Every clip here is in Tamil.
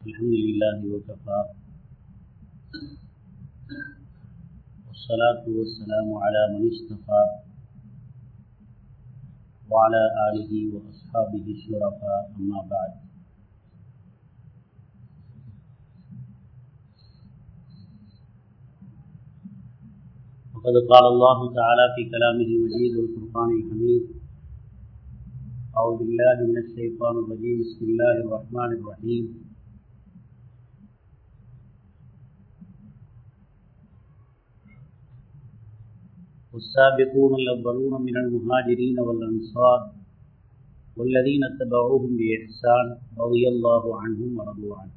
الحمد لله وكفى والصلاة والسلام على من اصطفى وعلى آله وأصحابه الشرفاء أما بعد وقد قال الله تعالى في كلامه المجيد والفرقان الحميد أعوذ بالله من الشيطان الرجيم بسم الله الرحمن الرحيم والسابقون الأولون من المهاجرين والأنصار والذين اتبعوهم بإحسان رضي الله عنهم ورضوا عنه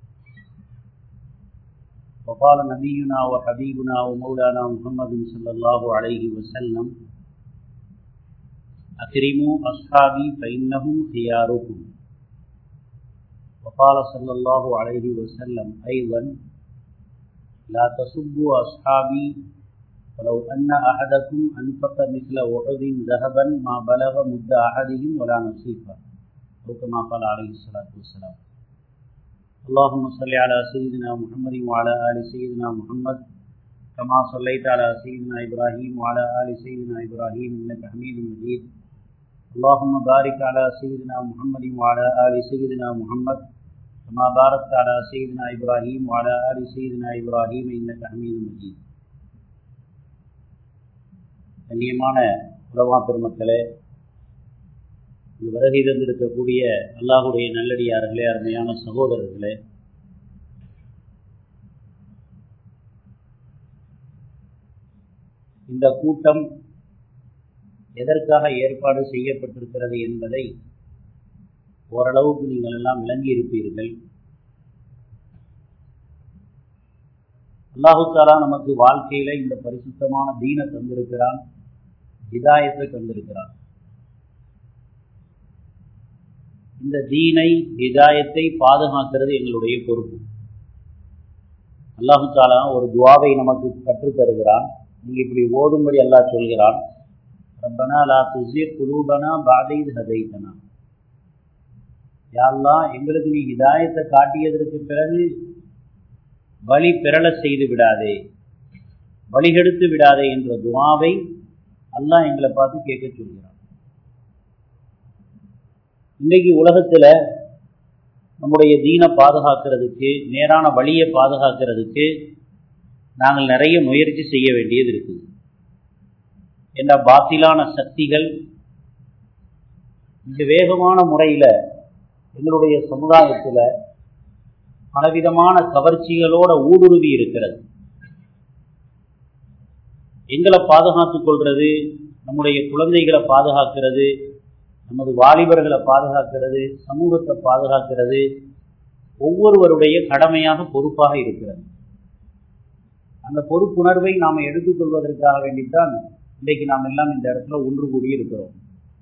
وقال نبينا وحبيبنا ومولانا محمد صلى الله عليه وسلم أكرموا أصحابي فإنهم خياركم وقال صلى الله عليه وسلم أيضا لا تسبوا أصحابي فلو أن أحدكم أنفق مثل وحد ذهبا ما بلغ مد أحدهم ولا نصيفا أو كما قال عليه الصلاة والسلام اللهم صل على سيدنا محمد وعلى آل سيدنا محمد كما صليت على سيدنا إبراهيم وعلى آل سيدنا إبراهيم إنك حميد مجيد اللهم بارك على سيدنا محمد وعلى آل سيدنا محمد كما باركت على سيدنا إبراهيم وعلى آل سيدنا إبراهيم إنك حميد مجيد கண்ணியமான உலமா பெருமக்களே இங்கு வருகை தந்திருக்கக்கூடிய அல்லாஹுடைய நல்லடியார்களே அருமையான சகோதரர்களே இந்த கூட்டம் எதற்காக ஏற்பாடு செய்யப்பட்டிருக்கிறது என்பதை ஓரளவுக்கு நீங்கள் எல்லாம் விளங்கி இருப்பீர்கள் அல்லாஹு தாலா நமக்கு வாழ்க்கையில இந்த பரிசுத்தமான தீனை தந்திருக்கிறான் ஹிதாயத்தை தந்திருக்கிறான் இந்த தீனை ஹிதாயத்தை பாதுகாக்கிறது எங்களுடைய பொறுப்பு அல்லாஹு தாலா ஒரு துவாவை நமக்கு கற்றுத் தருகிறான் நீங்க இப்படி ஓதும்படி அல்லாஹ் சொல்கிறான் ரப்பனா லா துசி குலூபனா பாதைது ஹதைத்தனா யாரெல்லாம் எங்களுக்கு நீ ஹிதாயத்தை காட்டியதற்கு பிறகு வழி பெறல செய்து விடாதே வழிகெடுத்து விடாதே என்ற துவாவை அல்லாஹ் எங்களை பார்த்து கேட்க சொல்கிறான் இன்றைக்கு உலகத்துல நம்முடைய தீனை பாதுகாக்கிறதுக்கு நேரான வழியை பாதுகாக்கிறதுக்கு நாங்கள் நிறைய முயற்சி செய்ய வேண்டியது இருக்குது என்ற பாத்திலான சக்திகள் மிக வேகமான முறையில் எங்களுடைய சமுதாயத்தில் பலவிதமான கவர்ச்சிகளோட ஊடுருவி இருக்கிறது எங்களை பாதுகாத்துக் கொள்றது நம்முடைய குழந்தைகளை பாதுகாக்கிறது நமது வாலிபர்களை பாதுகாக்கிறது சமூகத்தை பாதுகாக்கிறது ஒவ்வொருவருடைய கடமையாக பொறுப்பாக இருக்கிறது அந்த பொறுப்புணர்வை நாம் எடுத்துக்கொள்வதற்காக வேண்டித்தான் இன்றைக்கு நாம் எல்லாம் இந்த இடத்துல ஒன்று கூடி இருக்கிறோம்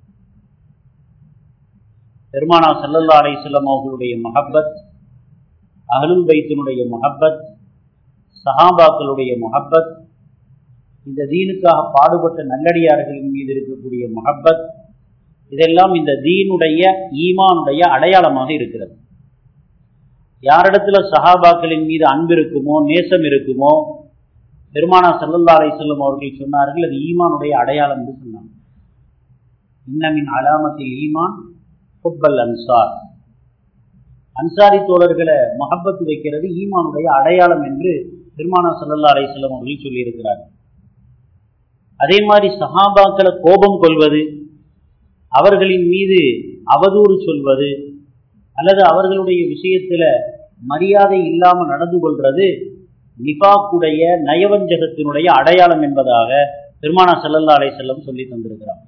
பெருமானா சல்லல்லா அலை செல்லம் அவர்களுடைய மஹப்பத் அகலுல் பைத்தினுடைய மொஹப்பத் சஹாபாக்களுடைய மொஹப்பத் இந்த தீனுக்காக பாடுபட்ட நல்லடியார்களின் மீது இருக்கக்கூடிய மொஹப்பத் இதெல்லாம் இந்த தீனுடைய ஈமானுடைய அடையாளமாக இருக்கிறது யாரிடத்துல சஹாபாக்களின் மீது அன்பு இருக்குமோ நேசம் இருக்குமோ பெருமானா சல்லல்லா அலை செல்லும் அவர்கள் சொன்னார்கள் அது ஈமானுடைய அடையாளம் என்று சொன்னாங்க இன்னமின் அலாமத்தில் ஈமான் ஹுப்பல் அன்சார் அன்சாரி தோழர்களை மஹப்பத்து வைக்கிறது ஈமானுடைய அடையாளம் என்று பெருமானா சல்லல்லா அலையம் அவர்கள் சொல்லியிருக்கிறார் அதே மாதிரி சஹாபாக்களை கோபம் கொள்வது அவர்களின் மீது அவதூறு சொல்வது அல்லது அவர்களுடைய விஷயத்துல மரியாதை இல்லாமல் நடந்து கொள்வது நிபாக்குடைய நயவஞ்சகத்தினுடைய அடையாளம் என்பதாக பெருமானா சல்லல்லா அலை செல்லம் சொல்லி தந்திருக்கிறார்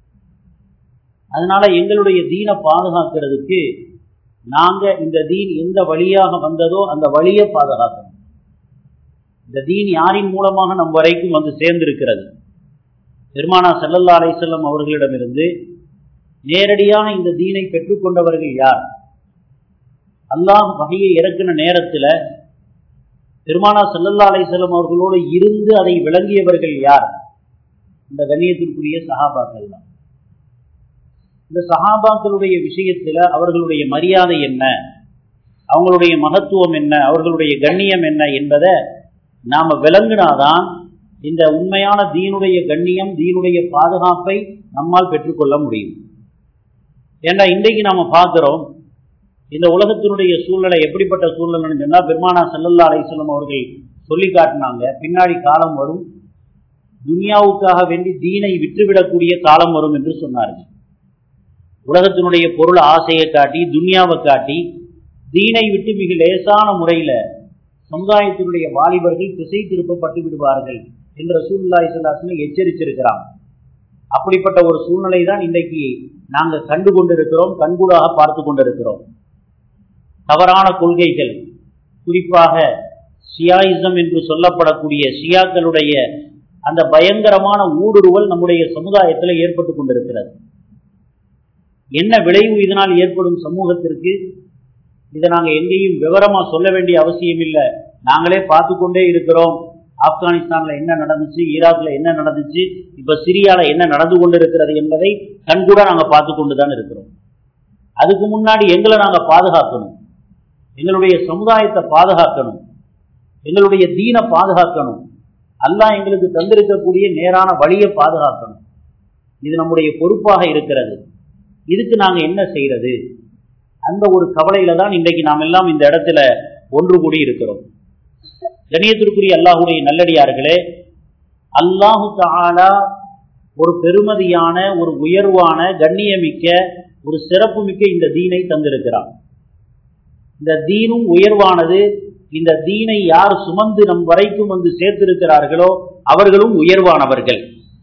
அதனால எங்களுடைய தீனை பாதுகாக்கிறதுக்கு நாங்க இந்த தீன் எந்த வழியாக வந்ததோ அந்த வழியை பாதுகாக்கணும் இந்த தீன் யாரின் மூலமாக நம் வரைக்கும் வந்து சேர்ந்திருக்கிறது பெருமானா செல்லல்லா அலை செல்லம் அவர்களிடமிருந்து நேரடியாக இந்த தீனை பெற்றுக்கொண்டவர்கள் யார் அல்லாஹ் வகையை இறக்கின நேரத்தில் பெருமானா செல்லல்லா அலை செல்லம் அவர்களோடு இருந்து அதை விளங்கியவர்கள் யார் இந்த கண்ணியத்திற்குரிய சகாபாக்கள் தான் இந்த சஹாபாக்களுடைய விஷயத்துல அவர்களுடைய மரியாதை என்ன அவங்களுடைய மகத்துவம் என்ன அவர்களுடைய கண்ணியம் என்ன என்பதை நாம விளங்கினாதான் இந்த உண்மையான தீனுடைய கண்ணியம் தீனுடைய பாதுகாப்பை நம்மால் பெற்றுக்கொள்ள முடியும் ஏன்னா இன்றைக்கு நாம பார்க்கிறோம் இந்த உலகத்தினுடைய சூழ்நிலை எப்படிப்பட்ட சூழ்நிலைன்னு சொன்னா பெருமானா செல்லல்லா அலைசல்லம் அவர்கள் சொல்லி காட்டினாங்க பின்னாடி காலம் வரும் துனியாவுக்காக வேண்டி தீனை விற்றுவிடக்கூடிய காலம் வரும் என்று சொன்னார்கள் உலகத்தினுடைய பொருள் ஆசையை காட்டி துனியாவை காட்டி தீனை விட்டு மிக லேசான முறையில சமுதாயத்தினுடைய வாலிபர்கள் திசை திருப்பப்பட்டு விடுவார்கள் என்ற சூழ்நிலை சொல்லாசனை எச்சரித்திருக்கிறான் அப்படிப்பட்ட ஒரு சூழ்நிலை தான் இன்றைக்கு நாங்கள் கண்டு கொண்டிருக்கிறோம் கண்கூடாக பார்த்து கொண்டிருக்கிறோம் தவறான கொள்கைகள் குறிப்பாக ஷியாயிசம் என்று சொல்லப்படக்கூடிய ஷியாக்களுடைய அந்த பயங்கரமான ஊடுருவல் நம்முடைய சமுதாயத்தில் ஏற்பட்டு கொண்டிருக்கிறது என்ன விளைவு இதனால் ஏற்படும் சமூகத்திற்கு இதை நாங்கள் எங்கேயும் விவரமா சொல்ல வேண்டிய அவசியம் இல்லை நாங்களே பார்த்து கொண்டே இருக்கிறோம் ஆப்கானிஸ்தான்ல என்ன நடந்துச்சு ஈராக்ல என்ன நடந்துச்சு இப்ப சிரியால என்ன நடந்து கொண்டிருக்கிறது என்பதை கண்கூட நாங்க பார்த்து கொண்டுதான் இருக்கிறோம் அதுக்கு முன்னாடி எங்களை நாங்க பாதுகாக்கணும் எங்களுடைய சமுதாயத்தை பாதுகாக்கணும் எங்களுடைய தீனை பாதுகாக்கணும் அல்லாஹ் எங்களுக்கு தந்திருக்கக்கூடிய நேரான வழியை பாதுகாக்கணும் இது நம்முடைய பொறுப்பாக இருக்கிறது இதுக்கு நாங்க என்ன செய்யறது அந்த ஒரு கவலையில தான் இன்றைக்கு நாம் எல்லாம் இந்த இடத்துல ஒன்று கூடி இருக்கிறோம் கணியத்திற்குரிய அல்லாஹுடைய நல்லடியார்களே அல்லாஹு தாலா ஒரு பெருமதியான ஒரு உயர்வான கண்ணியமிக்க ஒரு சிறப்புமிக்க இந்த தீனை தந்திருக்கிறார் இந்த தீனும் உயர்வானது இந்த தீனை யார் சுமந்து நம் வரைக்கும் வந்து சேர்த்திருக்கிறார்களோ அவர்களும் உயர்வானவர்கள்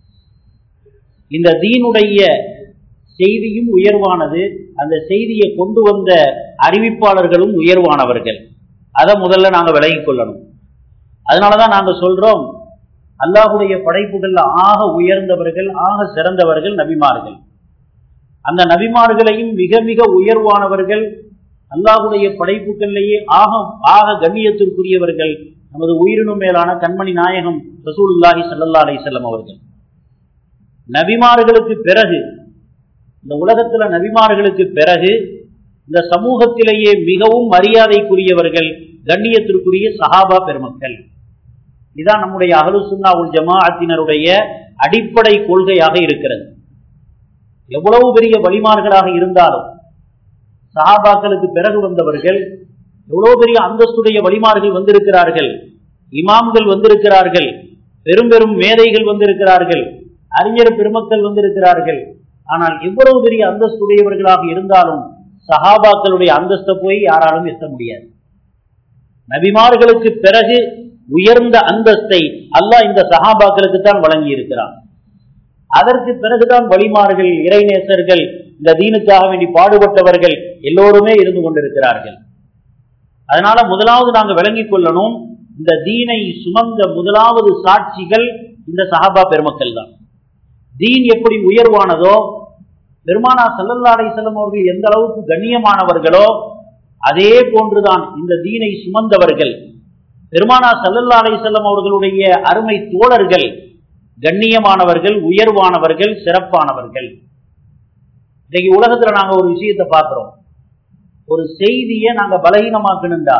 இந்த தீனுடைய செய்தியும் உயர்வானது அந்த செய்தியை கொண்டு வந்த அறிவிப்பாளர்களும் உயர்வானவர்கள் அதை முதல்ல நாங்கள் விலகிக் கொள்ளணும் அதனாலதான் நாங்க சொல்றோம் அல்லாஹுடைய படைப்புகள்ல ஆக உயர்ந்தவர்கள் ஆக சிறந்தவர்கள் நபிமார்கள் அந்த நபிமார்களையும் மிக மிக உயர்வானவர்கள் அல்லாஹுடைய படைப்புகளிலேயே ஆக ஆக கண்ணியத்திற்குரியவர்கள் நமது உயிரினும் மேலான கண்மணி நாயகம் ரசூலுல்லாஹி சல்லா அலிசல்லம் அவர்கள் நபிமார்களுக்கு பிறகு இந்த உலகத்துல நபிமார்களுக்கு பிறகு இந்த சமூகத்திலேயே மிகவும் மரியாதைக்குரியவர்கள் கண்ணியத்திற்குரிய சஹாபா பெருமக்கள் இதான் நம்முடைய அகலு சுன்னா உல் ஜமாஅத்தினருடைய அடிப்படை கொள்கையாக இருக்கிறது எவ்வளவு பெரிய வழிமார்களாக இருந்தாலும் சஹாபாக்களுக்கு பிறகு வந்தவர்கள் எவ்வளவு பெரிய அந்தஸ்துடைய வழிமார்கள் வந்திருக்கிறார்கள் இமாம்கள் வந்திருக்கிறார்கள் பெரும் பெரும் மேதைகள் வந்திருக்கிறார்கள் அறிஞர் பெருமக்கள் வந்திருக்கிறார்கள் ஆனால் எவ்வளவு பெரிய அந்தஸ்துடையவர்களாக இருந்தாலும் சஹாபாக்களுடைய அந்தஸ்தை போய் யாராலும் எட்ட முடியாது நபிமார்களுக்கு பிறகு உயர்ந்த அந்தஸ்தை அல்லாஹ் இந்த சஹாபாக்களுக்கு தான் வழங்கி இருக்கிறான் அதற்கு பிறகுதான் வழிமார்கள் இறைநேசர்கள் இந்த தீனுக்காக வேண்டி பாடுபட்டவர்கள் எல்லோருமே இருந்து கொண்டிருக்கிறார்கள் அதனால முதலாவது நாங்க விளங்கிக் கொள்ளணும் இந்த தீனை சுமந்த முதலாவது சாட்சிகள் இந்த சஹாபா பெருமக்கள் தான் தீன் எப்படி உயர்வானதோ பெருமானா சல்லல்லா அலிசல்லம் அவர்கள் எந்த அளவுக்கு கண்ணியமானவர்களோ அதே போன்றுதான் இந்த தீனை சுமந்தவர்கள் பெருமானா சல்லல்லா அலிசல்லம் அவர்களுடைய அருமை தோழர்கள் கண்ணியமானவர்கள் உயர்வானவர்கள் சிறப்பானவர்கள் இன்னைக்கு உலகத்துல நாங்க ஒரு விஷயத்தை பார்க்கிறோம் ஒரு செய்தியை நாங்க பலகீனமாக்கணுண்டா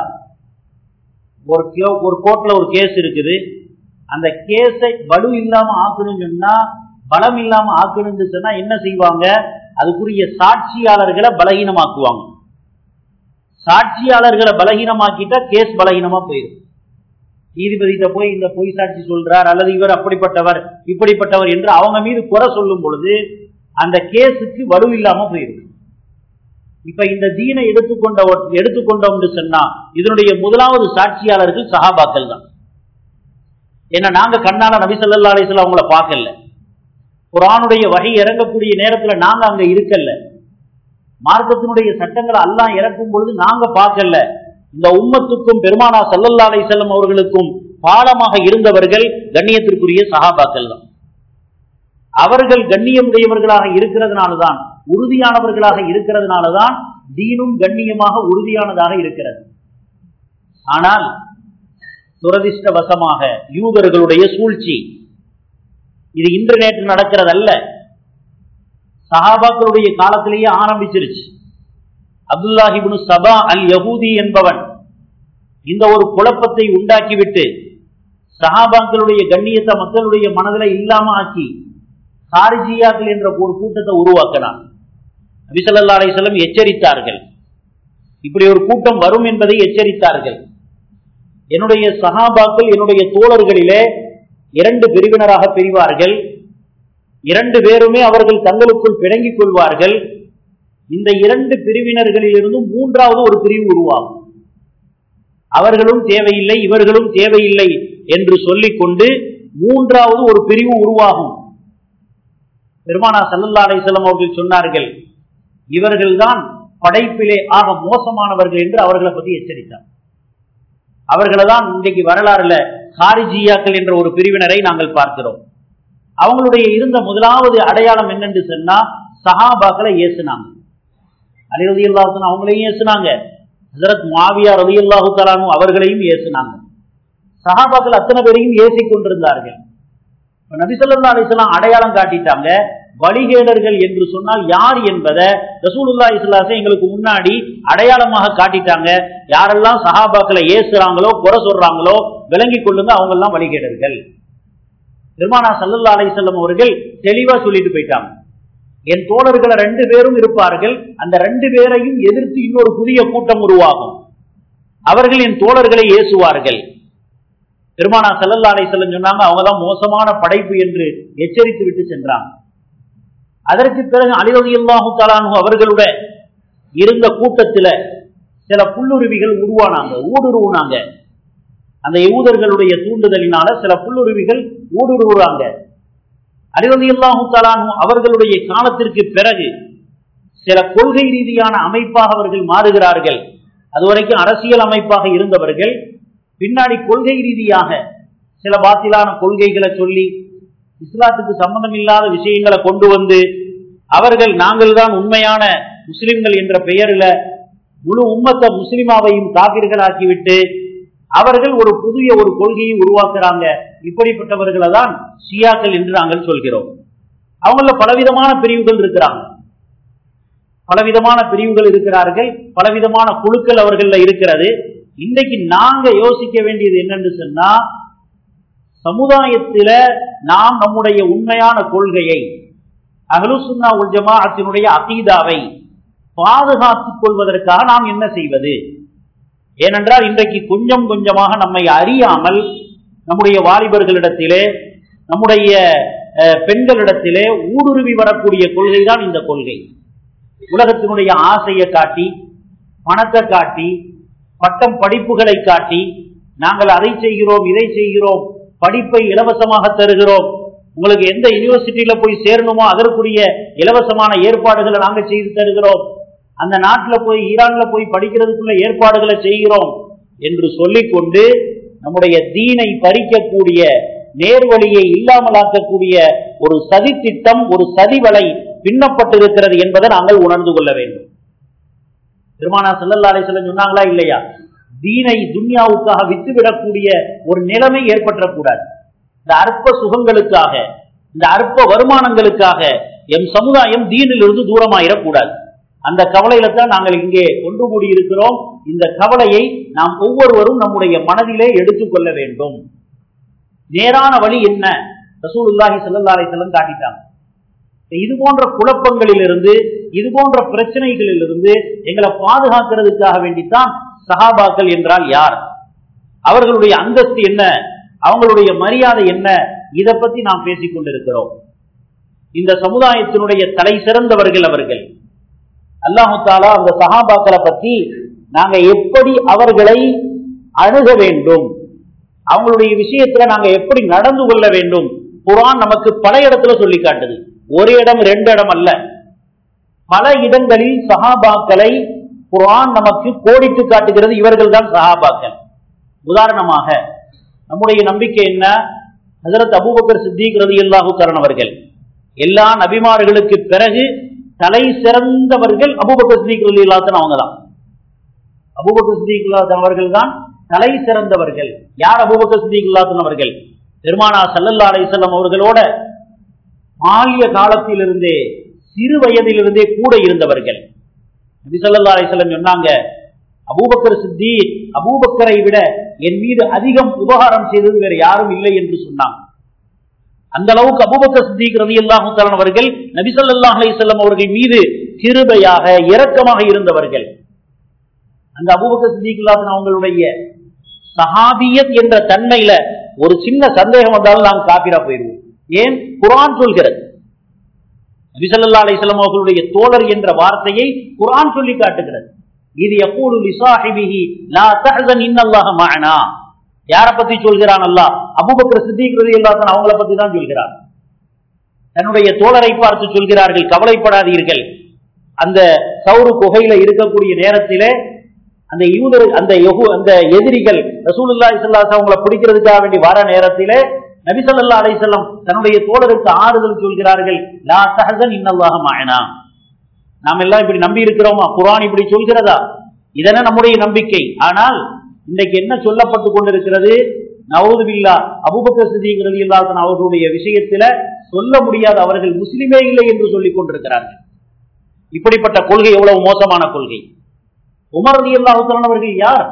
ஒரு ஒரு கோர்ட்ல ஒரு கேஸ் இருக்குது அந்த கேஸை வலு இல்லாம ஆக்கணும்னு சொன்னா பலம் இல்லாம ஆக்கணும்னு சொன்னா என்ன செய்வாங்க அதுக்குரிய சாட்சியாளர்களை பலகீனமாக்குவாங்க சாட்சியாளர்களை பலகீனமாக்கிட்டா கேஸ் பலகீனமா போயிடும் நீதிபதியிட்ட போய் இந்த பொய் சாட்சி சொல்றார் அல்லது இவர் அப்படிப்பட்டவர் இப்படிப்பட்டவர் என்று அவங்க மீது குறை சொல்லும் பொழுது அந்த கேஸுக்கு வலு இல்லாம போயிடும் இப்ப இந்த தீனை எடுத்துக்கொண்ட எடுத்துக்கொண்டோம் என்று சொன்னா இதனுடைய முதலாவது சாட்சியாளர்கள் சஹாபாக்கள் தான் ஏன்னா நாங்க கண்ணால நபி சொல்லா அலிஸ்லாம் அவங்கள பார்க்கல குரானுடைய வகை இறங்கக்கூடிய நேரத்துல நாங்க அங்க இருக்கல மார்க்கத்தினுடைய சட்டங்களை எல்லாம் இறக்கும் பொழுது நாங்க பார்க்கல இந்த உம்மத்துக்கும் பெருமானா சல்லல்லா அலை செல்லம் அவர்களுக்கும் பாலமாக இருந்தவர்கள் கண்ணியத்திற்குரிய சகாபாக்கள் தான் அவர்கள் கண்ணியமுடையவர்களாக இருக்கிறதுனாலதான் உறுதியானவர்களாக இருக்கிறதுனாலதான் தீனும் கண்ணியமாக உறுதியானதாக இருக்கிறது ஆனால் துரதிருஷ்டவசமாக யூதர்களுடைய சூழ்ச்சி இது இன்று நேற்று நடக்கிறது அல்ல சஹாபாக்களுடைய காலத்திலேயே ஆரம்பிச்சிருச்சு அப்துல்லாஹிபுனு சபா அல் யஹூதி என்பவன் இந்த ஒரு குழப்பத்தை உண்டாக்கிவிட்டு சஹாபாக்களுடைய கண்ணியத்தை மக்களுடைய மனதில் இல்லாம ஆக்கி ஹாரிஜியாக்கள் என்ற ஒரு கூட்டத்தை உருவாக்கினான் நபிசல்லா அலிசல்லம் எச்சரித்தார்கள் இப்படி ஒரு கூட்டம் வரும் என்பதை எச்சரித்தார்கள் என்னுடைய சஹாபாக்கள் என்னுடைய தோழர்களிலே இரண்டு பிரிவினராக பிரிவார்கள் இரண்டு பேருமே அவர்கள் தங்களுக்குள் பிணங்கிக் கொள்வார்கள் இந்த இரண்டு பிரிவினர்களிலிருந்து மூன்றாவது ஒரு பிரிவு உருவாகும் அவர்களும் தேவையில்லை இவர்களும் தேவையில்லை என்று சொல்லிக் கொண்டு மூன்றாவது ஒரு பிரிவு உருவாகும் பெருமானா சல்லல்லா அலிசல்லம் அவர்கள் சொன்னார்கள் இவர்கள்தான் படைப்பிலே ஆக மோசமானவர்கள் என்று அவர்களை பற்றி எச்சரித்தார் அவர்களை தான் இன்றைக்கு வரலாறுல ஹாரிஜியாக்கள் என்ற ஒரு பிரிவினரை நாங்கள் பார்க்கிறோம் அவங்களுடைய இருந்த முதலாவது அடையாளம் என்னென்று சொன்னா சஹாபாக்களை ஏசுனாங்க அலி ரதி அல்லாஹன் அவங்களையும் ஏசுனாங்க ஹசரத் மாவியா ரதி அல்லாஹு தலானும் அவர்களையும் ஏசுனாங்க சஹாபாக்கள் அத்தனை பேரையும் ஏசி கொண்டிருந்தார்கள் நபிசல்லா அலிஸ்லாம் அடையாளம் காட்டிட்டாங்க வழிகேடர்கள் என்று சொன்னால் யார் என்பதை ரசூலுல்லா இஸ்லாசை எங்களுக்கு முன்னாடி அடையாளமாக காட்டிட்டாங்க யாரெல்லாம் சஹாபாக்களை ஏசுறாங்களோ குறை சொல்றாங்களோ விளங்கி கொள்ளுங்க அவங்க எல்லாம் வழிகேடர்கள் பெருமானா சல்லல்லா அலிசல்லம் அவர்கள் தெளிவா சொல்லிட்டு போயிட்டாங்க என் தோழர்களை ரெண்டு பேரும் இருப்பார்கள் அந்த ரெண்டு பேரையும் எதிர்த்து இன்னொரு புதிய கூட்டம் உருவாகும் அவர்கள் என் தோழர்களை ஏசுவார்கள் பெருமானா சல்லல்லா அலிசல்லம் சொன்னாங்க அவங்க தான் மோசமான படைப்பு என்று எச்சரித்து விட்டு சென்றாங்க அதற்கு பிறகு அலிரதி அல்லாஹு தலானு அவர்களோட இருந்த கூட்டத்துல சில புல்லுருவிகள் உருவானாங்க ஊடுருவுனாங்க அந்த யூதர்களுடைய தூண்டுதலினால சில புல்லுருவிகள் ஊடுருவுறாங்க அலிரதி அல்லாஹு தலானு அவர்களுடைய காலத்திற்கு பிறகு சில கொள்கை ரீதியான அமைப்பாக அவர்கள் மாறுகிறார்கள் அதுவரைக்கும் அரசியல் அமைப்பாக இருந்தவர்கள் பின்னாடி கொள்கை ரீதியாக சில பாத்திலான கொள்கைகளை சொல்லி இஸ்லாத்துக்கு சம்பந்தம் இல்லாத விஷயங்களை கொண்டு வந்து அவர்கள் நாங்கள் தான் உண்மையான முஸ்லிம்கள் என்ற பெயரில் முழு உம்மத்த முஸ்லிமாவையும் காப்பீர்களாக்கிவிட்டு அவர்கள் ஒரு புதிய ஒரு கொள்கையை உருவாக்குறாங்க இப்படிப்பட்டவர்களை தான் ஷியாக்கள் என்று நாங்கள் சொல்கிறோம் அவங்கள பலவிதமான பிரிவுகள் இருக்கிறாங்க பலவிதமான பிரிவுகள் இருக்கிறார்கள் பலவிதமான குழுக்கள் அவர்கள இருக்கிறது இன்றைக்கு நாங்க யோசிக்க வேண்டியது என்னன்னு சொன்னா சமுதாயத்தில நாம் நம்முடைய உண்மையான கொள்கையை அகலுசுன்னா உல்ஜமாத்தினுடைய அகீதாவை பாதுகாத்துக் கொள்வதற்காக நாம் என்ன செய்வது ஏனென்றால் இன்றைக்கு கொஞ்சம் கொஞ்சமாக நம்மை அறியாமல் நம்முடைய வாலிபர்களிடத்திலே நம்முடைய பெண்களிடத்திலே ஊடுருவி வரக்கூடிய கொள்கை தான் இந்த கொள்கை உலகத்தினுடைய ஆசையை காட்டி பணத்தை காட்டி பட்டம் படிப்புகளை காட்டி நாங்கள் அதை செய்கிறோம் இதை செய்கிறோம் படிப்பை இலவசமாக தருகிறோம் உங்களுக்கு எந்த யூனிவர்சிட்டியில போய் சேரணுமோ அதற்குரிய இலவசமான ஏற்பாடுகளை நாங்கள் செய்து தருகிறோம் அந்த நாட்டில் போய் ஈரான்ல போய் படிக்கிறதுக்குள்ள ஏற்பாடுகளை செய்கிறோம் என்று சொல்லிக்கொண்டு நம்முடைய தீனை பறிக்கக்கூடிய நேர்வழியை இல்லாமலாக்கக்கூடிய ஒரு சதி திட்டம் ஒரு சதிவலை பின்னப்பட்டிருக்கிறது என்பதை நாங்கள் உணர்ந்து கொள்ள வேண்டும் திருமானா செல்லல்லா அலிசல்லம் சொன்னாங்களா இல்லையா தீனை துன்யாவுக்காக விட்டுவிடக்கூடிய ஒரு நிலைமை ஏற்பட்டக்கூடாது இந்த அற்ப சுகங்களுக்காக இந்த அற்ப வருமானங்களுக்காக எம் சமுதாயம் தீனிலிருந்து தூரமாயிடக்கூடாது அந்த கவலையில தான் நாங்கள் இங்கே ஒன்று கூடி இருக்கிறோம் இந்த கவலையை நாம் ஒவ்வொருவரும் நம்முடைய மனதிலே எடுத்துக்கொள்ள வேண்டும் நேரான வழி என்ன ரசூலுல்லாஹி ஸல்லல்லாஹு அலைஹி வஸல்லம் காட்டிட்டாங்க இது போன்ற குழப்பங்களிலிருந்து இது போன்ற பிரச்சனைகளிலிருந்து எங்களை பாதுகாக்கிறதுக்காக வேண்டித்தான் சஹாபாக்கள் என்றால் யார் அவர்களுடைய அந்தஸ்து என்ன அவங்களுடைய மரியாதை என்ன இதை பத்தி நாம் பேசிக் கொண்டிருக்கிறோம் இந்த சமுதாயத்தினுடைய தலை சிறந்தவர்கள் அவர்கள் அல்லாஹு தாலா அந்த சஹாபாக்களை பத்தி நாங்க எப்படி அவர்களை அணுக வேண்டும் அவங்களுடைய விஷயத்துல நாங்க எப்படி நடந்து கொள்ள வேண்டும் குரான் நமக்கு பல இடத்துல சொல்லி காட்டுது ஒரு இடம் ரெண்டு இடம் அல்ல பல இடங்களில் சஹாபாக்களை குரான் நமக்கு கோடிட்டு காட்டுகிறது இவர்கள் தான் சஹாபாக்கள் உதாரணமாக நம்முடைய நம்பிக்கை என்ன ஹசரத் அபூபக்கர் சித்திக் ரதி அல்லாஹு அவர்கள் எல்லா நபிமார்களுக்கு பிறகு தலை சிறந்தவர்கள் அபூபக்கர் சித்திக் ரதி அல்லாத்தன் அவங்க தான் அபூபக்கர் சித்திக் அல்லாத்தன் அவர்கள் தான் தலை சிறந்தவர்கள் யார் அபூபக்கர் சித்திக் அல்லாத்தன் அவர்கள் பெருமானா சல்லல்லா அலிசல்லம் அவர்களோட பாலிய காலத்திலிருந்தே சிறு வயதிலிருந்தே கூட இருந்தவர்கள் நபிசல்லா அலிஸ்லம் சொன்னாங்க அபூபக்கர் சித்தி அபூபக்கரை விட என் மீது அதிகம் உபகாரம் செய்தது வேற யாரும் இல்லை என்று சொன்னாங்க அந்த அளவுக்கு அபூபக்கர் சித்திக் ரவி அல்லாஹு அவர்கள் நபிசல்லாஹ் அலிசல்லம் அவர்கள் மீது கிருபையாக இரக்கமாக இருந்தவர்கள் அந்த அபூபக்கர் சித்திக் அவங்களுடைய சஹாபியத் என்ற தன்மையில ஒரு சின்ன சந்தேகம் வந்தாலும் நாங்கள் காப்பிரா போயிடுவோம் ஏன் குரான் சொல்கிறது நபிசல்லா அலிஸ்லாம் அவர்களுடைய தோழர் என்ற வார்த்தையை குரான் சொல்லி காட்டுகிறது இது எப்போது லிசாஹிபிஹி லா தஹ்சன் இன்னல்லாஹ மஅனா யார பத்தி சொல்கிறான் அல்லாஹ் அபூபக்கர் சித்திக் ரலியல்லாஹு அன்ஹு அவங்கள பத்தி தான் சொல்கிறான் தன்னுடைய தோழரை பார்த்து சொல்கிறார்கள் கவலைப்படாதீர்கள் அந்த சௌரு குகையில இருக்கக்கூடிய நேரத்திலே அந்த யூதர் அந்த யகு அந்த எதிரிகள் ரசூலுல்லாஹி ஸல்லல்லாஹு அலைஹி அவங்களை பிடிக்கிறதுக்காக வேண்டி வர நேரத்திலே நபி ஸல்லல்லாஹு அலைஹி வஸல்லம் தன்னுடைய தோழருக்கு ஆறுதல் சொல்கிறார்கள் லா தஹசன் இன்னல்லாஹ மஅனா நாம் எல்லாம் இப்படி நம்பி இருக்கிறோமா குர்ஆன் இப்படி சொல்கிறதா இதென்ன நம்முடைய நம்பிக்கை ஆனால் இன்றைக்கு என்ன சொல்லப்பட்டு கொண்டிருக்கிறது நவூது பில்லா அபூபக்கர் சித்திக் ரலியல்லாஹு அன்ஹு அவர்களுடைய விஷயத்தில சொல்ல முடியாத அவர்கள் முஸ்லிமே இல்லை என்று சொல்லிக் கொண்டிருக்கிறார்கள் இப்படிப்பட்ட கொள்கை எவ்வளவு மோசமான கொள்கை உமர் அலி அல்லாஹுத்தன் அவர்கள் யார்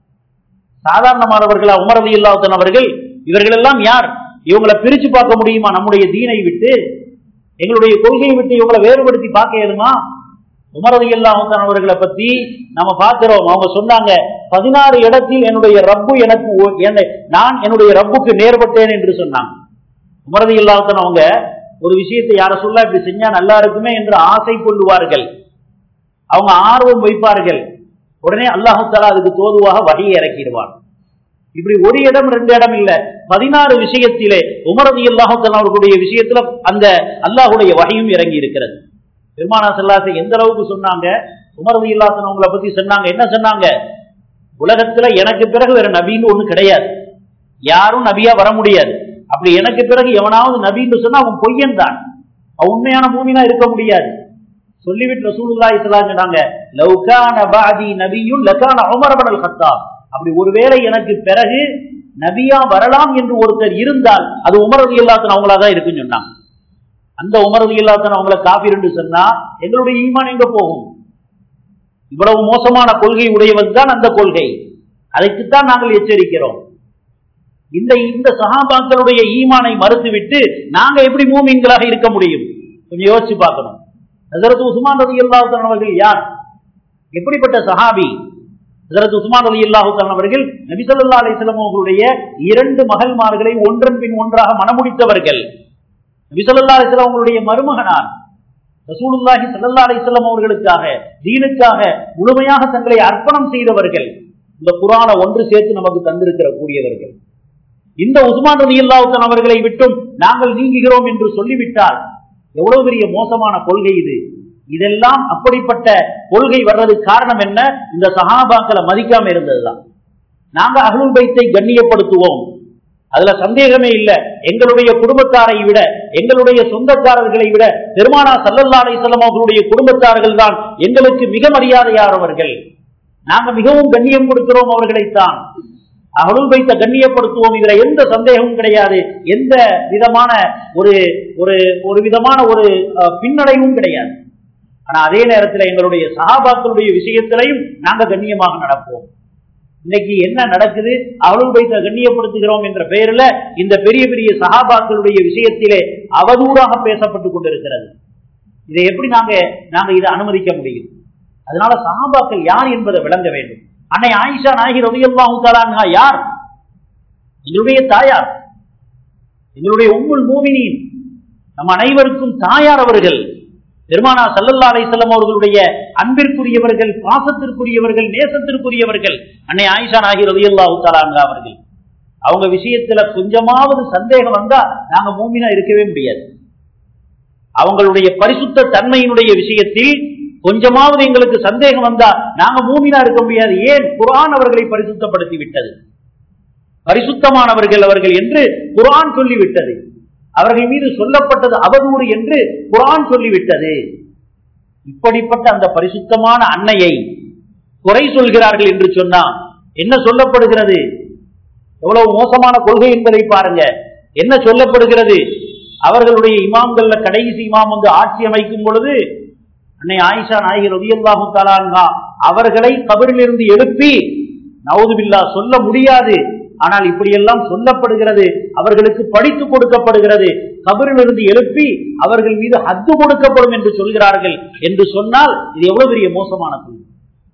சாதாரணமானவர்களா உமர் அலி அல்லாஹுத்தன் அவர்கள் இவர்கள் எல்லாம் யார் இவங்களை பிரிச்சு பார்க்க முடியுமா நம்முடைய தீனை விட்டு எங்களுடைய கொள்கையை விட்டு இவங்களை வேறுபடுத்தி பார்க்க இயலுமா உமர் அலி அல்லாஹுத்தன் அவர்களை பத்தி நம்ம பார்க்கிறோம் அவங்க சொன்னாங்க பதினாறு இடத்தில் என்னுடைய ரப்பு எனக்கு ஓ- என்னை- நான் என்னுடைய ரப்புக்கு நேர்பட்டேன் என்று சொன்னாங்க உமர் அலி அல்லாஹுத்தன் அவங்க ஒரு விஷயத்தை யார சொல்ல இப்படி செஞ்சா நல்லா இருக்குமே என்று ஆசை கொள்ளுவார்கள் அவங்க ஆர்வம் வைப்பார்கள் உடனே அல்லாஹு தாலா அதுக்கு தோதுவாக வகையை இறக்கிடுவான் இப்படி ஒரு இடம் ரெண்டு இடம் இல்ல பதினாறு விஷயத்திலே உமரதி அல்லாஹு அவர்களுடைய விஷயத்துல அந்த அல்லாஹுடைய வகையும் இறங்கி இருக்கிறது பெருமானா செல்லாசை எந்த அளவுக்கு சொன்னாங்க உமரதி இல்லாசன் அவங்கள பத்தி சொன்னாங்க என்ன சொன்னாங்க உலகத்துல எனக்கு பிறகு வேற நபின்னு ஒண்ணு கிடையாது யாரும் நபியா வர முடியாது அப்படி எனக்கு பிறகு எவனாவது நபின்னு சொன்னா அவன் பொய்யன் தான் அவன் உண்மையான பூமினா இருக்க முடியாது சொல்லிவிட்டு ரசூலுல்லாஹி ஸல்லல்லாஹு அலைஹி சொன்னாங்க லவ் கான பாதி நபியுன் லகான உமர் இப்னு கத்தாப் அப்படி ஒருவேளை எனக்கு பிறகு நபியா வரலாம் என்று ஒருத்தர் இருந்தால் அது உமர் ரலியல்லாஹு அன்ஹு அவங்களா தான் இருக்குன்னு சொன்னாங்க அந்த உமர் ரலியல்லாஹு அன்ஹு அவங்கள காஃபிர் என்று சொன்னா எங்களுடைய ஈமான் எங்க போகும் இவ்வளவு மோசமான கொள்கை உடையவன் தான் அந்த கொள்கை அதைக்குத்தான் நாங்கள் எச்சரிக்கிறோம் இந்த இந்த சஹாபாக்களுடைய ஈமானை மறுத்துவிட்டு நாங்க எப்படி மூமின்களாக இருக்க முடியும் கொஞ்சம் யோசிச்சு பார்க்கணும் ஹசரத் உஸ்மான் ரதி அல்லாஹு அவர்கள் யார் எப்படிப்பட்ட சஹாபி ஹசரத் உஸ்மான் ரதி அல்லாஹு அவர்கள் நபி ஸல்லல்லாஹு அலைஹி வஸல்லம் அவர்களுடைய இரண்டு மகள்மார்களை ஒன்றன் பின் ஒன்றாக மணமுடித்தவர்கள் நபி ஸல்லல்லாஹு அலைஹி வஸல்லம் அவர்களுடைய மருமகனார் ரசூலுல்லாஹி ஸல்லல்லாஹு அலைஹி வஸல்லம் அவர்களுக்காக தீனுக்காக முழுமையாக தங்களை அர்ப்பணம் செய்தவர்கள் இந்த குர்ஆனை ஒன்று சேர்த்து நமக்கு தந்திருக்கிற கூடியவர்கள் இந்த உஸ்மான் ரதி அல்லாஹு அவர்களை விட்டும் நாங்கள் நீங்குகிறோம் என்று சொல்லிவிட்டால் எவ்வளவு பெரிய மோசமான கொள்கை இது இதெல்லாம் அப்படிப்பட்ட கொள்கை வர்றதுக்கு காரணம் என்ன இந்த சஹாபாக்களை மதிக்காம இருந்ததுதான் நாங்க அகலுல் பைத்தை கண்ணியப்படுத்துவோம் அதுல சந்தேகமே இல்ல எங்களுடைய குடும்பத்தாரை விட எங்களுடைய சொந்தக்காரர்களை விட பெருமானா சல்லல்லா அலிசல்லம் அவர்களுடைய குடும்பத்தார்கள் தான் எங்களுக்கு மிக மரியாதையானவர்கள் நாங்க மிகவும் கண்ணியம் கொடுக்கிறோம் அவர்களைத்தான் அகலுல் வைத்த கண்ணியப்படுத்துவோம் இதுல எந்த சந்தேகமும் கிடையாது எந்த விதமான ஒரு ஒரு ஒரு விதமான ஒரு அஹ், பின்னடைவும் கிடையாது ஆனா அதே நேரத்தில் எங்களுடைய சகாபாக்களுடைய விஷயத்திலையும் நாங்க கண்ணியமாக நடப்போம் இன்னைக்கு என்ன நடக்குது அவளும் வைத்த கண்ணியப்படுத்துகிறோம் என்ற பெயரில் இந்த பெரிய பெரிய சகாபாக்களுடைய விஷயத்திலே அவதூறாக பேசப்பட்டுக் கொண்டிருக்கிறது இதை எப்படி நாங்க நாங்க இதை அனுமதிக்க முடியும் அதனால சகாபாக்கள் யார் என்பதை விளங்க வேண்டும் அன்னை ஆயிஷா நாயகி ரவியல்லாஹு தஆலா யார் எங்களுடைய தாயார் எங்களுடைய உம்முல் மூமினின் நம் அனைவருக்கும் தாயார் அவர்கள் பெருமானா சல்லல்லா அலைஹிஸ்ஸலாம் அவர்களுடைய அன்பிற்குரியவர்கள் பாசத்திற்குரியவர்கள் நேசத்திற்குரியவர்கள் அன்னை ஆயிஷா நாயகி ரலியல்லாஹு தஆலா அன்ஹா அவர்கள் அவங்க விஷயத்துல கொஞ்சமாவது சந்தேகம் வந்தா நாங்க மூமினா இருக்கவே முடியாது அவங்களுடைய பரிசுத்த தன்மையினுடைய விஷயத்தில் கொஞ்சமாவது எங்களுக்கு சந்தேகம் வந்தா நாங்க மூமினா இருக்க முடியாது ஏன் குர்ஆன் அவர்களை பரிசுத்தப்படுத்தி விட்டது பரிசுத்தமானவர்கள் அவர்கள் என்று குர்ஆன் சொல்லிவிட்டது அவர்கள் மீது சொல்லப்பட்டது அவதூறு என்று குர்ஆன் சொல்லிவிட்டது இப்படிப்பட்ட அந்த பரிசுத்தமான அன்னையை குறை சொல்கிறார்கள் என்று சொன்னா என்ன சொல்லப்படுகிறது எவ்வளவு மோசமான கொள்கை என்பதை பாருங்க என்ன சொல்லப்படுகிறது அவர்களுடைய இமாம்கள்ல கடைசி இமாம் வந்து ஆட்சி அமைக்கும் பொழுது அன்னை ஆயிஷா நாயகி ரவியல்லாஹு தாலான்கா அவர்களை கபரிலிருந்து எழுப்பி நவுதுபில்லா சொல்ல முடியாது ஆனால் இப்படியெல்லாம் சொல்லப்படுகிறது அவர்களுக்கு படித்து கொடுக்கப்படுகிறது கபரிலிருந்து எழுப்பி அவர்கள் மீது ஹத்து கொடுக்கப்படும் என்று சொல்கிறார்கள் என்று சொன்னால் இது எவ்வளவு பெரிய மோசமான தொழில்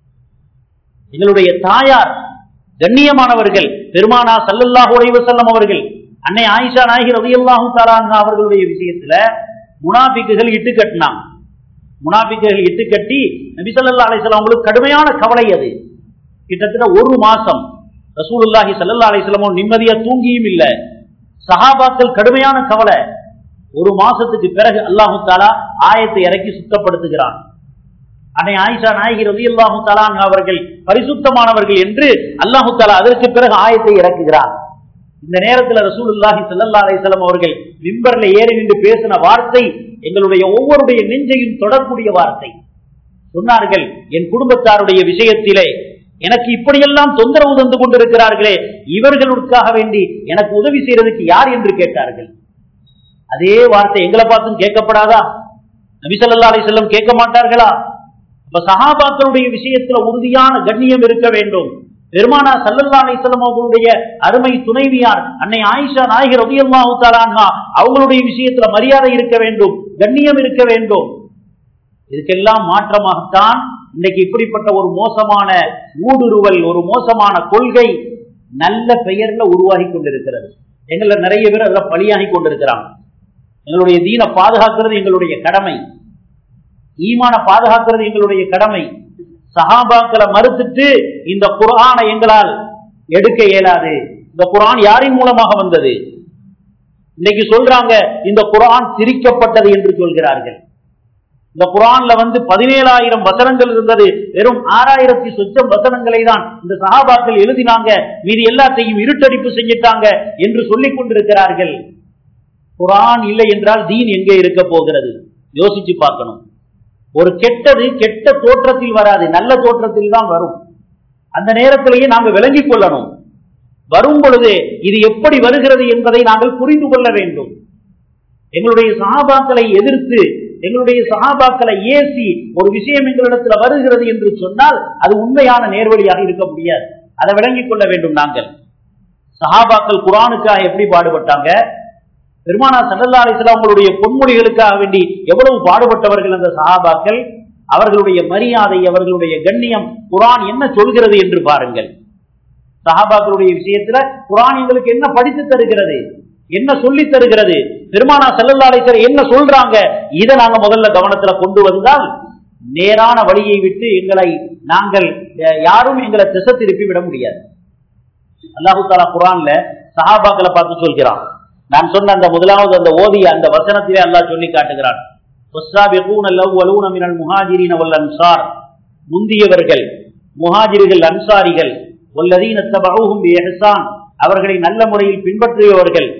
எங்களுடைய தாயார் கண்ணியமானவர்கள் பெருமானா சல்லல்லாஹு அலைஹி செல்லம் அவர்கள் அன்னை ஆயிஷா நாயகி ரவியல்லாஹு தாலாங்க அவர்களுடைய விஷயத்துல முனாபிக்குகள் இட்டு கட்டினாங்க முனாபிக்குகள் இட்டு கட்டி நபி சல்லா அலிஸ்லாம் அவங்களுக்கு கடுமையான கவலை அது கிட்டத்தட்ட ஒரு மாசம் ரசூலுல்லாஹி சல்லா அலிஸ்லாமோ நிம்மதியா தூங்கியும் இல்லை சஹாபாக்கள் கடுமையான கவலை ஒரு மாசத்துக்கு பிறகு அல்லாஹு தாலா ஆயத்தை இறக்கி சுத்தப்படுத்துகிறான் அன்னை ஆயிஷா நாயகி ரவி அல்லாஹு தாலாங்க அவர்கள் பரிசுத்தமானவர்கள் என்று அல்லாஹு தாலா அதற்கு பிறகு ஆயத்தை இறக்குகிறார் இந்த நேரத்தில் ரசூலுல்லாஹி சல்லா அலிஸ்லாம் அவர்கள் மிம்பர்ல ஏறி நின்று பேசின வார்த்தை எங்களுடைய ஒவ்வொருடைய நெஞ்சையும் தொடரக்கூடிய வார்த்தை சொன்னார்கள் என் குடும்பத்தாருடைய விஷயத்திலே எனக்கு இப்படியெல்லாம் தொந்தரவு தந்து கொண்டிருக்கிறார்களே இவர்களுக்காக வேண்டி எனக்கு உதவி செய்யறதுக்கு யார் என்று கேட்டார்கள் அதே வார்த்தை எங்களை பார்த்தும் கேட்கப்படாதா நபிசல்லா அலி செல்லம் கேட்க மாட்டார்களா அப்ப சஹாபாக்களுடைய விஷயத்துல உறுதியான கண்ணியம் இருக்க வேண்டும் பெருமானா சல்லல்லா அலிசல்லம் அவர்களுடைய அருமை துணைவியார் அன்னை ஆயிஷா நாயகர் ரபியல்லாஹு தாலான்ஹா அவங்களுடைய விஷயத்துல மரியாதை இருக்க வேண்டும் கண்ணியம் இருக்க வேண்டும் இதுக்கெல்லாம் மாற்றமாகத்தான் இன்னைக்கு இப்படிப்பட்ட ஒரு மோசமான ஊடுருவல் ஒரு மோசமான கொள்கை நல்ல பெயர்ல உருவாகி கொண்டிருக்கிறது எங்களை நிறைய பேர் அதுல பலியாகி கொண்டிருக்கிறாங்க எங்களுடைய தீனை பாதுகாக்கிறது எங்களுடைய கடமை ஈமான பாதுகாக்கிறது எங்களுடைய கடமை சஹாபாக்களை மறுத்துட்டு இந்த குரானை எங்களால் எடுக்க இயலாது இந்த குரான் யாரின் மூலமாக வந்தது இன்னைக்கு சொல்றாங்க இந்த குரான் திரிக்கப்பட்டது என்று சொல்கிறார்கள் இந்த குரான்ல வந்து பதினேழாயிரம் வசனங்கள் இருந்தது வெறும் ஆறாயிரத்தி சொச்சம் வசனங்களை தான் இந்த சகாபாக்கள் எழுதினாங்க மீது எல்லாத்தையும் இருட்டடிப்பு செஞ்சிட்டாங்க என்று சொல்லிக் கொண்டிருக்கிறார்கள் குரான் இல்லை என்றால் தீன் எங்கே இருக்க போகிறது யோசிச்சு பார்க்கணும் ஒரு கெட்டது கெட்ட தோற்றத்தில் வராது நல்ல தோற்றத்தில் தான் வரும் அந்த நேரத்திலேயே நாங்கள் விளங்கிக் கொள்ளணும் வரும் பொழுது இது எப்படி வருகிறது என்பதை நாங்கள் புரிந்து கொள்ள வேண்டும் எங்களுடைய சகாபாக்களை எதிர்த்து எங்களுடைய சகாபாக்களை ஏசி ஒரு விஷயம் எங்களிடத்துல வருகிறது என்று சொன்னால் அது உண்மையான நேர்வழியாக இருக்க முடியாது அதை விளங்கிக் கொள்ள வேண்டும் நாங்கள் சகாபாக்கள் குரானுக்காக எப்படி பாடுபட்டாங்க பெருமானா சல்லல்லா அலிஸ்லாமங்களுடைய பொன்மொழிகளுக்காக வேண்டி எவ்வளவு பாடுபட்டவர்கள் அந்த சகாபாக்கள் அவர்களுடைய மரியாதை அவர்களுடைய கண்ணியம் குரான் என்ன சொல்கிறது என்று பாருங்கள் சஹாபாக்களுடைய விஷயத்துல குரான் எங்களுக்கு என்ன படித்து தருகிறது என்ன சொல்லி தருகிறது பெருமானா செல்லல்லா அலிசர் என்ன சொல்றாங்க இதை நாங்க முதல்ல கவனத்துல கொண்டு வந்தால் நேரான வழியை விட்டு எங்களை நாங்கள் யாரும் எங்களை திசை திருப்பி விட முடியாது அல்லாஹு தாலா குரான்ல சஹாபாக்களை பார்த்து சொல்கிறான் நான் சொன்ன அந்த முதலாவது அந்த ஓதிய அந்த வசனத்திலே அல்லாஹ் சொல்லி காட்டுகிறான் முந்தியவர்கள் முஹாஜிர்கள் அன்சாரிகள் அவர்களை நல்ல முறையில் பின்பற்றியவர்கள்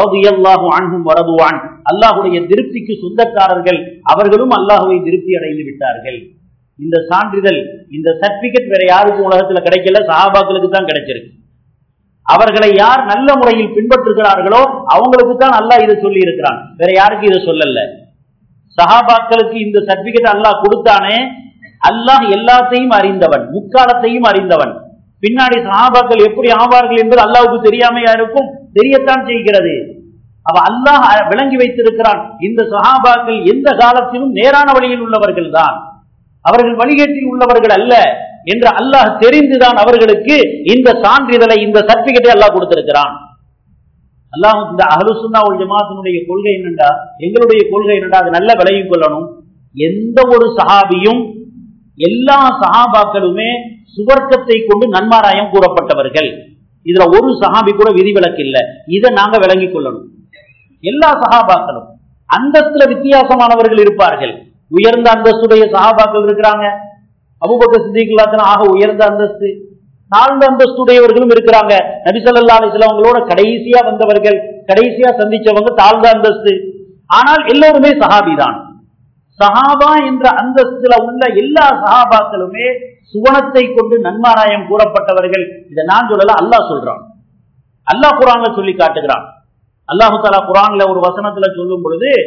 அல்லாஹுடைய திருப்திக்கு சொந்தக்காரர்கள் அவர்களும் அல்லாஹுவை திருப்தி அடைந்து விட்டார்கள் இந்த சான்றிதழ் இந்த சர்டிபிகேட் வேற யாருக்கும் உலகத்துல கிடைக்கல சஹாபாக்களுக்கு தான் கிடைச்சிருக்கு அவர்களை யார் நல்ல முறையில் பின்பற்றுகிறார்களோ அவங்களுக்கு தான் அல்லாஹ் இதை சொல்லி இருக்கிறான் வேற யாருக்கு இதை சொல்லல சஹாபாக்களுக்கு இந்த சர்டிபிகேட் அல்லாஹ் கொடுத்தானே அல்லாஹ் எல்லாத்தையும் அறிந்தவன் முக்காலத்தையும் அறிந்தவன் பின்னாடி சஹாபாக்கள் எப்படி ஆவார்கள் என்பது அல்லாவுக்கு தெரியாமையா இருக்கும் தெரியத்தான் செய்கிறது அவ அல்லாஹ் விளங்கி வைத்திருக்கிறான் இந்த சஹாபாக்கள் எந்த காலத்திலும் நேரான வழியில் உள்ளவர்கள் தான் அவர்கள் வழிகேட்டில் உள்ளவர்கள் அல்ல என்று அல்லாஹ் தெரிந்துதான் அவர்களுக்கு இந்த சான்றிதழை இந்த சர்டிபிகேட்டை அல்லாஹ் கொடுத்திருக்கிறான் அல்லாஹ் இந்த அஹலுசுன்னா ஒரு ஜமாத்தினுடைய கொள்கை என்னண்டா எங்களுடைய கொள்கை என்னண்டா அது நல்ல விலையும் கொள்ளணும் எந்த ஒரு சஹாபியும் எல்லா சஹாபாக்களுமே சுவர்க்கத்தை கொண்டு நன்மாராயம் கூறப்பட்டவர்கள் இதுல ஒரு சஹாபி கூட விதிவிலக்கு இல்லை இதை நாங்க விளங்கிக் கொள்ளணும் எல்லா சஹாபாக்களும் அந்தஸ்துல வித்தியாசமானவர்கள் இருப்பார்கள் உயர்ந்த அந்தஸ்துடைய சஹாபாக்கள் இருக்கிறாங்க அபுபக்க சித்திகளாத்தன ஆக உயர்ந்த அந்தஸ்து தாழ்ந்த அந்தஸ்துடையவர்களும் இருக்கிறாங்க நபிசல்லா அலிஸ்லாமங்களோட கடைசியா வந்தவர்கள் கடைசியா சந்திச்சவங்க தாழ்ந்த அந்தஸ்து ஆனால் எல்லோருமே சஹாபி தான் சஹாபா என்ற அந்தஸ்துல உள்ள எல்லா சஹாபாக்களுமே சுவனத்தை கொண்டு நன்மாராயம் கூறப்பட்டவர்கள் இதை நான் சொல்லல அல்லாஹ் சொல்றான் அல்லாஹ் குரான்ல சொல்லி காட்டுகிறான் அல்லாஹு தாலா குரான்ல ஒரு வசனத்துல சொல்லும் பொழுது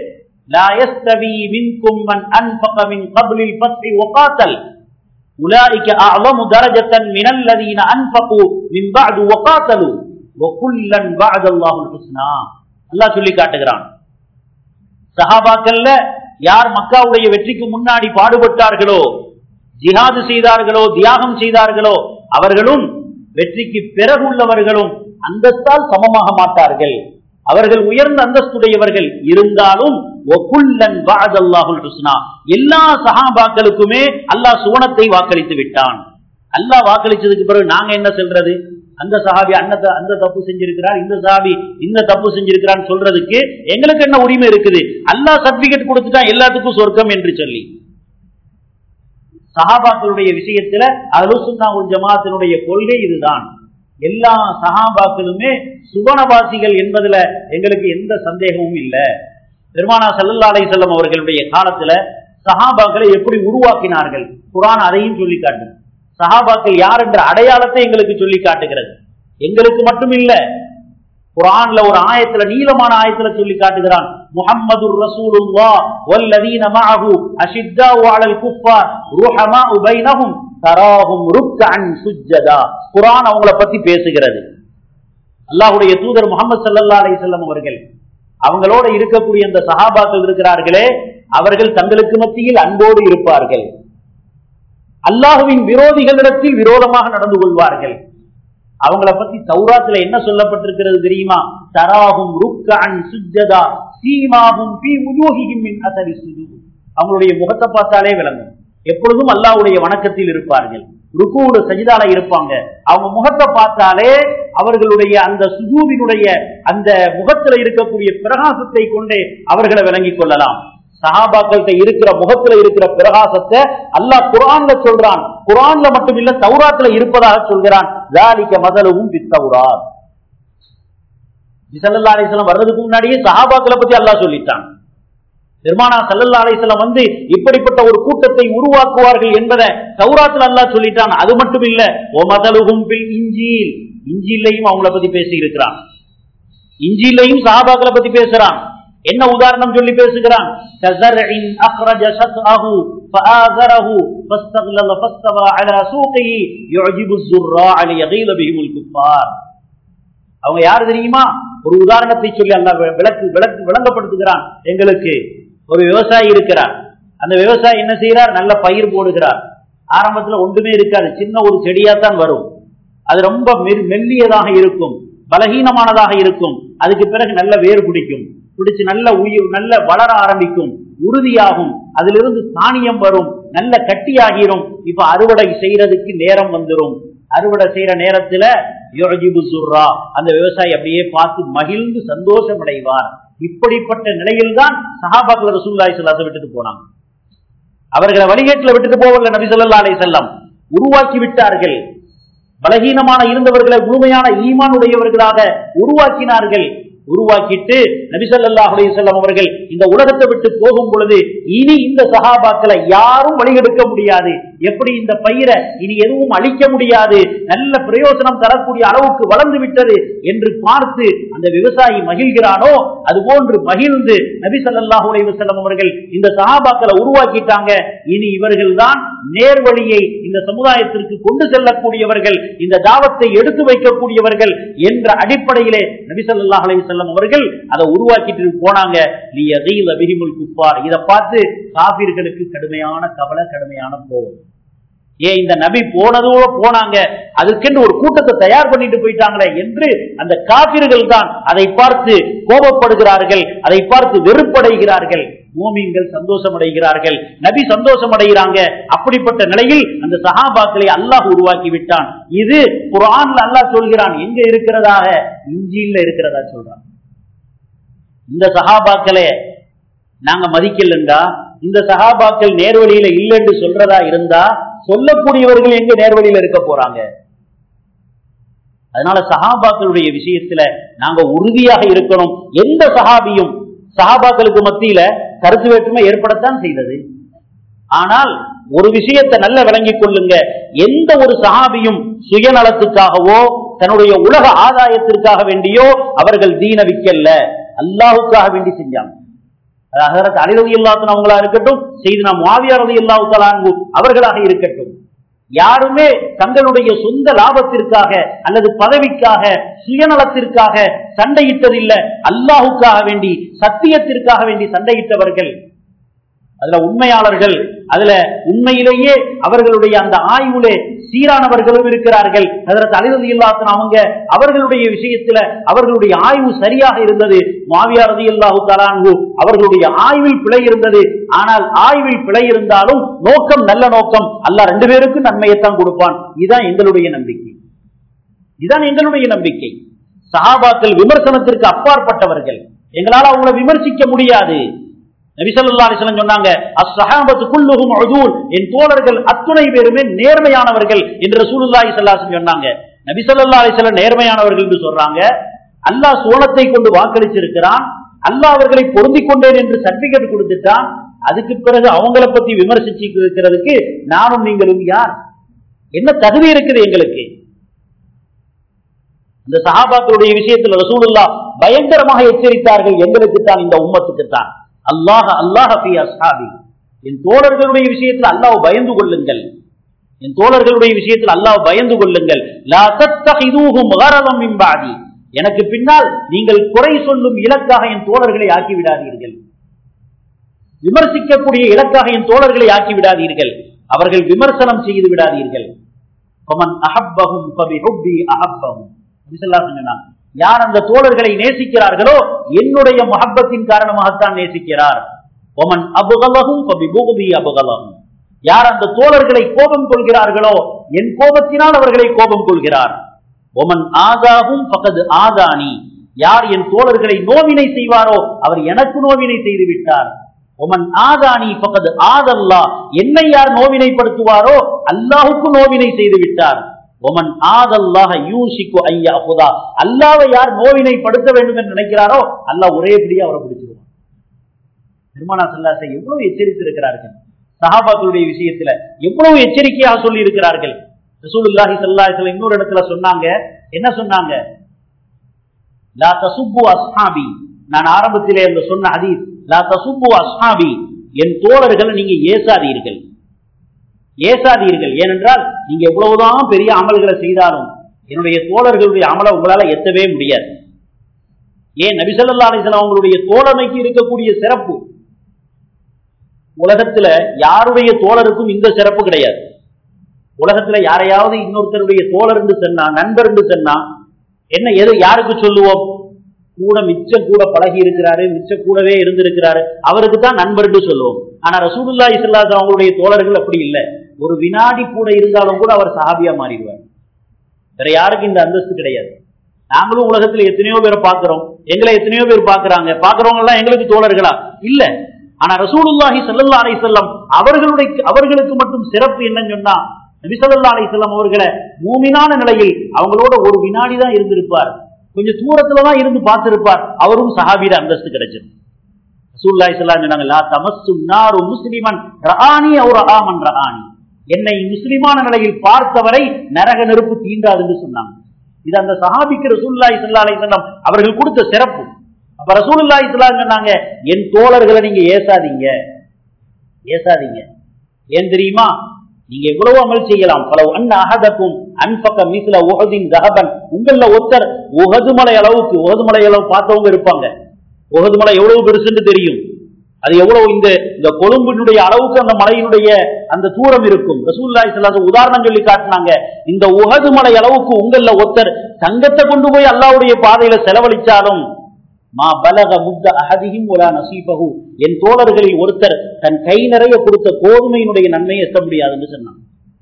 لا يستوي منكم من أنفق من قبل الفتح وقاتل أولئك أعظم درجة من الذين أنفقوا من بعد وقاتلوا وكلا بعد الله الحسنى அல்லாஹ் சொல்லி காட்டுகிறான் சஹாபாக்கள்ல யார் மக்காவுடைய வெற்றிக்கு முன்னாடி பாடுபட்டார்களோ ஜிஹாது செய்தார்களோ தியாகம் செய்தார்களோ அவர்களும் வெற்றிக்கு பிறகு உள்ளவர்களும் அந்தஸ்தால் சமமாக மாட்டார்கள் அவர்கள் உயர்ந்த அந்தஸ்துடையவர்கள் இருந்தாலும் எல்லா சகாபாக்களுக்குமே அல்லாஹ் சுவனத்தை வாக்களித்து விட்டான் அல்லாஹ் வாக்களிச்சதுக்கு பிறகு நாங்க என்ன சொல்றது அந்த சஹாபி அந்த அந்த தப்பு செஞ்சிருக்கிறார் இந்த சஹாபி இந்த தப்பு செஞ்சிருக்கிறான்னு சொல்றதுக்கு எங்களுக்கு என்ன உரிமை இருக்குது அல்லாஹ் சர்டிபிகேட் கொடுத்துட்டான் எல்லாத்துக்கும் சொர்க்கம் என்று சொல்லி சஹாபாக்களுடைய விஷயத்துல அலுசுன்னா உல் ஜமாத்தினுடைய கொள்கை இதுதான் எல்லா சஹாபாக்களுமே சுவனவாசிகள் என்பதுல எங்களுக்கு எந்த சந்தேகமும் இல்லை பெருமானா சல்லல்லா அலை செல்லம் அவர்களுடைய காலத்துல சஹாபாக்களை எப்படி உருவாக்கினார்கள் குரான் அதையும் சொல்லி காட்டும் சஹாபாக்கள் யார் என்ற அடையாளத்தை எங்களுக்கு சொல்லி காட்டுகிறது எங்களுக்கு மட்டும் இல்ல குரான்ல ஒரு ஆயத்துல நீளமான ஆயத்துல சொல்லி காட்டுகிறான் முஹம்மது ரசூலுல்லா வல்லதீன மஅஹு அஷித்தாஉ அலல் குஃபார் ருஹமாஉ பைனஹும் தராஹும் ருக்கஅன் சுஜ்ஜதா குர்ஆன் அவங்கள பத்தி பேசுகிறது அல்லாஹ்வுடைய தூதர் முகமது ஸல்லல்லாஹு அலைஹி வஸல்லம் அவர்கள் அவங்களோட இருக்கக்கூடிய அந்த சஹாபாக்கள் இருக்கிறார்களே அவர்கள் தங்களுக்கு மத்தியில் அன்போடு இருப்பார்கள் அல்லாஹுவின் விரோதிகளிடத்தில் விரோதமாக நடந்து கொள்வார்கள் அவங்கள பத்தி தௌராத்துல என்ன சொல்லப்பட்டிருக்கிறது தெரியுமா தராகும் ருக்கன் சுஜதா சீமாகும் பி உஜோகியும் அசரி சுஜு அவங்களுடைய முகத்தை பார்த்தாலே விளங்கும் எப்பொழுதும் அல்லாஹ்வுடைய வணக்கத்தில் இருப்பார்கள் ருக்குவோட சஜிதால இருப்பாங்க அவங்க முகத்தை பார்த்தாலே அவர்களுடைய அந்த சுஜூதினுடைய அந்த முகத்துல இருக்கக்கூடிய பிரகாசத்தை கொண்டே அவர்களை விளங்கிக் கொள்ளலாம் சஹாபாக்கள்கிட்ட இருக்கிற முகத்துல இருக்கிற பிரகாசத்தை அல்லாஹ் குரான்ல சொல்றான் குரான்ல மட்டும் இல்ல தௌராத்துல இருப்பதாக சொல்கிறான் ஜாலிக்க மதலவும் பித்தௌராத் சல்லல்லா அலிஸ்லாம் வர்றதுக்கு முன்னாடியே சஹாபாக்களை பத்தி அல்லாஹ் சொல்லிட்டான் பெருமானா சல்லல்லா அலிஸ்லாம் வந்து இப்படிப்பட்ட ஒரு கூட்டத்தை உருவாக்குவார்கள் என்பதை சௌராத்தில் அல்லாஹ் சொல்லிட்டான் அது மட்டும் இல்ல ஓ மதலுகும் இஞ்சியில் இஞ்சிலையும் அவங்கள பத்தி பேசி இருக்கிறான் இஞ்சிலையும் சஹாபாக்களை பத்தி பேசுறான் என்ன உதாரணம் சொல்லி பேசுகிறான் அவங்க யாரு தெரியுமா ஒரு உதாரணத்தை சொல்லி அங்க விளக்கு விளக்கு விளங்கப்படுத்துகிறான் எங்களுக்கு ஒரு விவசாயி இருக்கிறார் அந்த விவசாயி என்ன செய்யறார் நல்ல பயிர் போடுகிறார் ஆரம்பத்துல ஒன்றுமே இருக்காது சின்ன ஒரு செடியா தான் வரும் அது ரொம்ப மெல்லியதாக இருக்கும் பலகீனமானதாக இருக்கும் அதுக்கு பிறகு நல்ல வேர் பிடிக்கும் பிடிச்சு நல்ல உயிர் நல்ல வளர ஆரம்பிக்கும் உறுதியாகும் அதிலிருந்து தானியம் வரும் நல்ல கட்டியாகிரும் இப்ப அறுவடை செய்யறதுக்கு நேரம் வந்துடும் அறுவடை செய்யற நேரத்துல அந்த விவசாயி அப்படியே பார்த்து மகிழ்ந்து சந்தோஷம் அடைவார் இப்படிப்பட்ட நிலையில்தான் சஹாபாக்கள் ரசூல்லாய் சொல்லாத விட்டுட்டு போனாங்க அவர்களை வழிகேட்டில் விட்டுட்டு போவர்கள் நபி சொல்லா அலை செல்லம் உருவாக்கி விட்டார்கள் பலகீனமான இருந்தவர்களை முழுமையான ஈமான் உடையவர்களாக உருவாக்கினார்கள் உருவாக்கிட்டு நபிசல்லாஹ் செல்லம் அவர்கள் இந்த உலகத்தை விட்டு போகும் பொழுது இனி இந்த சகாபாக்களை யாரும் வழிகெடுக்க முடியாது எப்படி இந்த பயிரை இனி எதுவும் அழிக்க முடியாது நல்ல பிரயோஜனம் தரக்கூடிய அளவுக்கு வளர்ந்து விட்டது என்று பார்த்து அந்த விவசாயி மகிழ்கிறானோ அது போன்று மகிழ்ந்து நபி சல்லாஹூ செல்லம் அவர்கள் இந்த சகாபாக்களை உருவாக்கிட்டாங்க இனி இவர்கள் தான் நேர்வழியை இந்த சமுதாயத்திற்கு கொண்டு செல்லக்கூடியவர்கள் இந்த தாவத்தை எடுத்து வைக்கக்கூடியவர்கள் என்ற அடிப்படையிலே நபி சல்லாஹ் அலி செல்லம் அவர்கள் அதை உருவாக்கிட்டு போனாங்க குப்பார் இதை பார்த்து காபிர்களுக்கு கடுமையான கவலை கடுமையான போகும் ஏன் இந்த நபி போனதோட போனாங்க அதுக்கென்று ஒரு கூட்டத்தை தயார் பண்ணிட்டு போயிட்டாங்களே என்று அந்த காபிர்கள் தான் அதை பார்த்து கோபப்படுகிறார்கள் அதை பார்த்து வெறுப்படைகிறார்கள் மூமிங்கள் சந்தோஷம் அடைகிறார்கள் நபி சந்தோஷம் அடைகிறாங்க அப்படிப்பட்ட நிலையில் அந்த சஹாபாக்களை அல்லாஹ் உருவாக்கி விட்டான் இது குரான்ல அல்லாஹ் சொல்கிறான் எங்க இருக்கிறதாக இஞ்சியில் இருக்கிறதா சொல்றான் இந்த சஹாபாக்களே நாங்க மதிக்கலண்டா இந்த சஹாபாக்கள் நேர்வழியில இல்லைன்னு சொல்றதா இருந்தா சொல்லக்கூடியவர்கள் எங்க நேர்வழியில இருக்க போறாங்க அதனால சஹாபாக்களுடைய விஷயத்துல நாங்க உறுதியாக இருக்கணும் எந்த சஹாபியும் சஹாபாக்களுக்கு மத்தியில கருத்து வேற்றுமை ஏற்படத்தான் செய்தது ஆனால் ஒரு விஷயத்தை நல்ல விளங்கிக் கொள்ளுங்க எந்த ஒரு சஹாபியும் சுயநலத்துக்காகவோ தன்னுடைய உலக ஆதாயத்திற்காக வேண்டியோ அவர்கள் தீன விக்கல்ல அல்லாஹுக்காக வேண்டி செஞ்சாங்க ஹசரத் அலிரதி இல்லாத்தன் அவங்களா இருக்கட்டும் செய்தினா மாவியா ரதி இல்லாவுத்தலான்கு அவர்களாக இருக்கட்டும் யாருமே தங்களுடைய சொந்த லாபத்திற்காக அல்லது பதவிக்காக சுயநலத்திற்காக சண்டையிட்டதில்லை அல்லாஹுக்காக வேண்டி சத்தியத்திற்காக வேண்டி சண்டையிட்டவர்கள் அதுல உண்மையாளர்கள் அதுல உண்மையிலேயே அவர்களுடைய அந்த ஆய்வுலே சீரானவர்களும் இருக்கிறார்கள் அதற்கு அலிரதி இல்லாத்தன் அவங்க அவர்களுடைய விஷயத்துல அவர்களுடைய ஆய்வு சரியாக இருந்தது மாவியா ரதி அல்லாஹு தலான்கு அவர்களுடைய ஆய்வில் பிழை இருந்தது ஆனால் ஆய்வில் பிழை இருந்தாலும் நோக்கம் நல்ல நோக்கம் அல்ல ரெண்டு பேருக்கும் நன்மையைத்தான் கொடுப்பான் இதுதான் எங்களுடைய நம்பிக்கை இதுதான் எங்களுடைய நம்பிக்கை சஹாபாக்கள் விமர்சனத்திற்கு அப்பாற்பட்டவர்கள் எங்களால் அவங்களை விமர்சிக்க முடியாது நபிசல்லா அலிஸ்லம் சொன்னாங்க அஸ்ஸஹாபத்து குல்லுஹும் உதூல் என் தோழர்கள் அத்துணை பேருமே நேர்மையானவர்கள் என்று ரசூலுல்லாஹி ஸல்லல்லாஹு சொன்னாங்க நபிசல்லா அலிஸ்லம் நேர்மையானவர்கள் என்று சொல்றாங்க அல்லாஹ் சோளத்தை கொண்டு வாக்களிச்சிருக்கிறான் அல்லாஹ் அவர்களை பொருந்திக் கொண்டேன் என்று சர்டிபிகேட் கொடுத்துட்டான் அதுக்கு பிறகு அவங்கள பத்தி விமர்சிச்சு இருக்கிறதுக்கு நானும் நீங்களும் யார் என்ன தகுதி இருக்குது எங்களுக்கு இந்த சஹாபாக்களுடைய விஷயத்தில் ரசூலுல்லா பயங்கரமாக எச்சரித்தார்கள் எங்களுக்கு தான் இந்த உம்மத்துக்கு தான் அல்லாஹ் அல்லாஹ் அஸ்ஹாபி என் தோழர்களுடைய விஷயத்தில் அல்லாஹ் பயந்து கொள்ளுங்கள் என் தோழர்களுடைய விஷயத்தில் அல்லாஹ் பயந்து கொள்ளுங்கள் லா தத்தகிதூஹும் கரதம் மின்பாதி எனக்கு பின்னால் நீங்கள் குறை சொல்லும் இலக்காக என் தோழர்களை ஆக்கி விடாதீர்கள் விமர்சிக்கக்கூடிய இலக்காக என் தோழர்களை ஆக்கி விடாதீர்கள் அவர்கள் விமர்சனம் செய்து விடாதீர்கள் அஹப்பகும் அஹப்பகும் சொன்னாங்க யார் அந்த தோழர்களை நேசிக்கிறார்களோ என்னுடைய மஹப்பத்தின் காரணமாகத்தான் நேசிக்கிறார் ஒமன் அபுகலகும் அபுகலகும் யார் அந்த தோழர்களை கோபம் கொள்கிறார்களோ என் கோபத்தினால் அவர்களை கோபம் கொள்கிறார் ஒமன் ஆகாகும் பக்கது ஆகானி யார் என் தோழர்களை நோவினை செய்வாரோ அவர் எனக்கு நோவினை செய்து விட்டார் ஒமன் ஆகானி பக்கது ஆதல்லா என்னை யார் நோவினைப்படுத்துவாரோ அல்லாஹுக்கு நோவினை செய்து விட்டார் ஒமன் ஆதல்லாக யூசிக்கு ஐயா புதா அல்லாவை யார் நோவினைப்படுத்த வேண்டும் என்று நினைக்கிறாரோ அல்லாஹ் ஒரேபடியா அவரை பிடிச்சிருவான் பெருமானா செல்லாசை எவ்வளவு எச்சரித்திருக்கிறார்கள் சஹாபாக்களுடைய விஷயத்துல எவ்வளவு எச்சரிக்கையாக சொல்லி இருக்கிறார்கள் ரசூலுல்லாஹி ஸல்லல்லாஹு இன்னொரு இடத்துல சொன்னாங்க என்ன சொன்னாங்க லா தசுப்பு அஸ்ஹாபி நான் ஆரம்பத்திலே அந்த சொன்ன ஹதீஸ் லா தசுப்பு அஸ்ஹாபி என் தோழர்களை நீங்க ஏசாதீர்கள் ஏசாதீர்கள் ஏனென்றால் நீங்க எவ்வளவுதான் பெரிய அமல்களை செய்தாலும் என்னுடைய தோழர்களுடைய அமலை உங்களால எத்தவே முடியாது ஏன் நபிசல்லா அலிஸ்லாம் அவங்களுடைய தோழமைக்கு இருக்கக்கூடிய சிறப்பு உலகத்துல யாருடைய தோழருக்கும் இந்த சிறப்பு கிடையாது உலகத்துல யாரையாவது இன்னொருத்தருடைய தோழர் என்று சொன்னா நண்பர் என்று சொன்னா என்ன எது யாருக்கு சொல்லுவோம் கூட மிச்சம் கூட பழகி இருக்கிறாரு மிச்சம் கூடவே இருந்திருக்கிறாரு அவருக்கு தான் நண்பர் என்று சொல்லுவோம் ஆனா ரசூலுல்லா இஸ்லாஸ் அவங்களுடைய தோழர்கள் அப்படி இல்லை ஒரு வினாடி கூட இருந்தாலும் கூட அவர் சஹாபியா மாறிடுவார் வேற யாருக்கு இந்த அந்தஸ்து கிடையாது நாங்களும் உலகத்துல எத்தனையோ பேரை பாக்குறோம் எங்களை எத்தனையோ பேர் பாக்குறாங்க பாக்குறவங்க எல்லாம் எங்களுக்கு தோழர்களா இல்ல ஆனா ரசூலுல்லாஹி சல்லா அலி செல்லம் அவர்களுடைய அவர்களுக்கு மட்டும் சிறப்பு என்னன்னு சொன்னா நபிசல்லா அலி செல்லம் அவர்களை மூமினான நிலையில் அவங்களோட ஒரு வினாடி தான் இருந்திருப்பார் கொஞ்சம் தூரத்துல தான் இருந்து பார்த்திருப்பார் அவரும் சஹாபியில அந்தஸ்து கிடைச்சிருக்கு ரசூல்லாய் சொன்னாங்க தமசு முஸ்லிமன் ரஹானி அவர் ஆமன் ரஹானி என்னை முஸ்லிமான நிலையில் பார்த்தவரை நரக நெருப்பு தீண்டாதுன்னு சொன்னாங்க இது அந்த சஹாபிக்கு ரசூல்லாய் சல்லா அலி செல்லம் அவர்கள் கொடுத்த சிறப்பு அப்ப ரசூலுல்லாஹி ஸல்லல்லாஹு சொன்னாங்க என் தோழர்களை நீங்க ஏசாதீங்க ஏசாதீங்க ஏன் தெரியுமா நீங்க எவ்வளவு அமல் செய்யலாம் பல அன் அகதக்கும் அன்பக்க மீசல உகதின் தகபன் உங்கள ஒருத்தர் உகது மலை அளவுக்கு உகது மலை அளவு பார்த்தவங்க இருப்பாங்க உகது மலை எவ்வளவு பெருசுன்னு தெரியும் அது எவ்வளவு இந்த இந்த கொழும்பினுடைய அளவுக்கு அந்த மலையினுடைய அந்த தூரம் இருக்கும் ரசூல்லாய் சொல்லாத உதாரணம் சொல்லி காட்டினாங்க இந்த உகது மலை அளவுக்கு உங்கள ஒருத்தர் தங்கத்தை கொண்டு போய் அல்லாவுடைய பாதையில செலவழிச்சாலும் மா பலக முத்த அகதியும் ஒலா நசீபகு என் தோழர்களில் ஒருத்தர் தன் கை நிறைய கொடுத்த கோதுமையினுடைய நன்மையை எட்ட முடியாதுன்னு சொன்னாங்க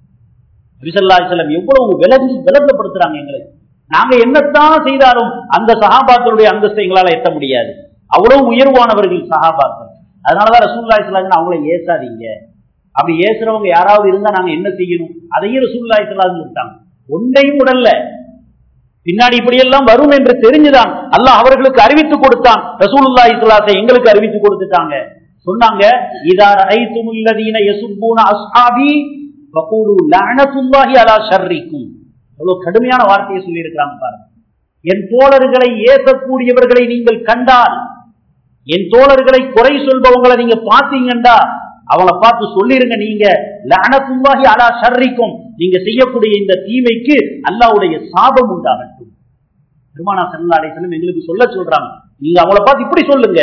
விசல்லாசலம் எவ்வளவு விலகி விலகப்படுத்துறாங்க எங்களுக்கு நாங்க என்னத்தான் செய்தாலும் அந்த சகாபாக்களுடைய அந்தஸ்தை எங்களால எட்ட முடியாது அவ்வளவு உயர்வானவர்கள் சகாபாக்கள் அதனாலதான் ரசூல்லா இஸ்லாம் அவங்கள ஏசாதீங்க அப்படி ஏசுறவங்க யாராவது இருந்தா நாங்க என்ன செய்யணும் அதையும் ரசூல்லா இஸ்லாம் இருக்காங்க ஒன்றையும் உடல்ல பின்னாடி இப்படி எல்லாம் வரும் என்று தெரிஞ்சுதான் அல்லாஹ் அவர்களுக்கு அறிவித்து கொடுத்தான் ரசூலுல்லா இஸ்லாத்தை எங்களுக்கு அறிவித்து கொடுத்துட்டாங்க சொன்னாங்க இதார் ஐத்துமுல்லதீன யசுப்பூன அஸ்ஹாபி வகூலு லஅனத்துல்லாஹி அலா ஷர்ரிக்கும் எவ்வளவு கடுமையான வார்த்தையை சொல்லி இருக்கிறாங்க பாருங்க என் தோழர்களை ஏசக்கூடியவர்களை நீங்கள் கண்டால் என் தோழர்களை குறை சொல்பவங்களை நீங்க பாத்தீங்கண்டா அவங்கள பார்த்து சொல்லிருங்க நீங்க லஅனத்துல்லாஹி அலா ஷர்ரிக்கும் நீங்க செய்யக்கூடிய இந்த தீமைக்கு அல்லாஹ்வுடைய சாபம் உண்டாகட்டும் பெருமானா ஸல்லல்லாஹு அலைஹி வஸல்லம் எங்களுக்கு சொல்ல சொல்றாங்க நீங்க அவங்கள பார்த்து இப்படி சொல்லுங்க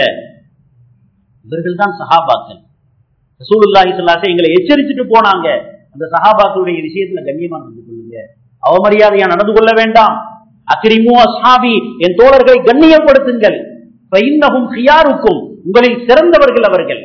இவர்கள் தான் சஹாபாக்கள் ரசூலுல்லாஹி ஸல்லல்லாஹு அலைஹி எங்களை எச்சரிச்சுட்டு போனாங்க அந்த சஹாபாக்களுடைய விஷயத்துல கண்ணியமா நடந்து கொள்ளுங்க அவமரியாதையா நடந்து கொள்ள வேண்டாம் அக்ரிமு அஸ்ஹாபி என் தோழர்களை கண்ணியப்படுத்துங்கள் ஃபைன்னஹும் கியாருக்கும் உங்களில் சிறந்தவர்கள் அவர்கள்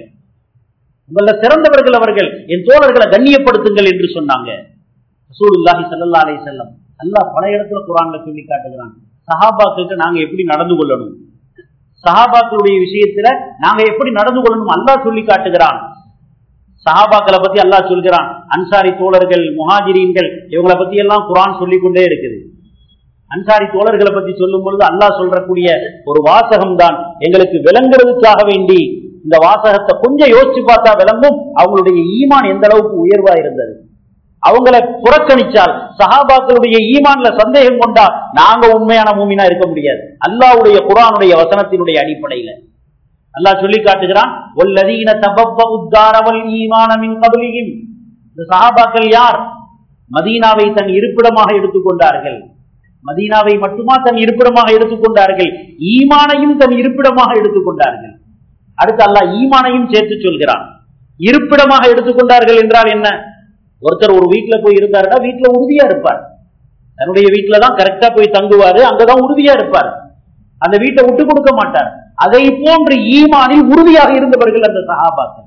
உங்கள சிறந்தவர்கள் அவர்கள் என் தோழர்களை கண்ணியப்படுத்துங்கள் என்று சொன்னாங்க ரசூலுல்லாஹி ஸல்லல்லாஹு அலைஹி வஸல்லம் அல்லாஹ் பல இடத்துல குர்ஆன்ல சொல்லி காட்டுகிறான் சஹாபாக்களுக்கு நாங்க எப்படி நடந்து கொள்ளணும் சஹாபாக்களுடைய விஷயத்துல நாங்க எப்படி நடந்து கொள்ளணும் அல்லாஹ் சொல்லி காட்டுகிறான் சஹாபாக்களை பத்தி அல்லாஹ் சொல்கிறான் அன்சாரி தோழர்கள் முஹாஜிரீன்கள் இவங்களை பத்தி எல்லாம் குரான் சொல்லிக் கொண்டே இருக்குது அன்சாரி தோழர்களை பத்தி சொல்லும் பொழுது அல்லாஹ் சொல்றக்கூடிய ஒரு வாசகம் தான் எங்களுக்கு விளங்குறதுக்காக வேண்டி இந்த வாசகத்தை கொஞ்சம் யோசிச்சு பார்த்தா விளங்கும் அவங்களுடைய ஈமான் எந்த அளவுக்கு உயர்வா இருந்தது அவங்களை புறக்கணிச்சால் சஹாபாக்களுடைய ஈமான்ல சந்தேகம் கொண்டா நாங்க உண்மையான மூமினா இருக்க முடியாது அல்லாஹ்வுடைய குரானுடைய வசனத்தினுடைய அடிப்படையில அல்லாஹ் சொல்லி காட்டுகிறான் ஒல்லதீன தபவ்வல் ஈமான மின் கபலியும் இந்த சஹாபாக்கள் யார் மதீனாவை தன் இருப்பிடமாக எடுத்துக்கொண்டார்கள் மதீனாவை மட்டுமா தன் இருப்பிடமாக எடுத்துக்கொண்டார்கள் ஈமானையும் தன் இருப்பிடமாக எடுத்துக்கொண்டார்கள் அடுத்து அல்லாஹ் ஈமானையும் சேர்த்து சொல்கிறான் இருப்பிடமாக எடுத்துக்கொண்டார்கள் என்றால் என்ன ஒருத்தர் ஒரு வீட்டுல போய் இருந்தாருன்னா வீட்டுல உறுதியா இருப்பார் தன்னுடைய வீட்டுல தான் கரெக்டா போய் தங்குவாரு அங்கதான் உறுதியா இருப்பார் அந்த வீட்டை விட்டு கொடுக்க மாட்டார் அதை போன்று ஈமானில் உறுதியாக இருந்தவர்கள் அந்த சகாபாக்கள்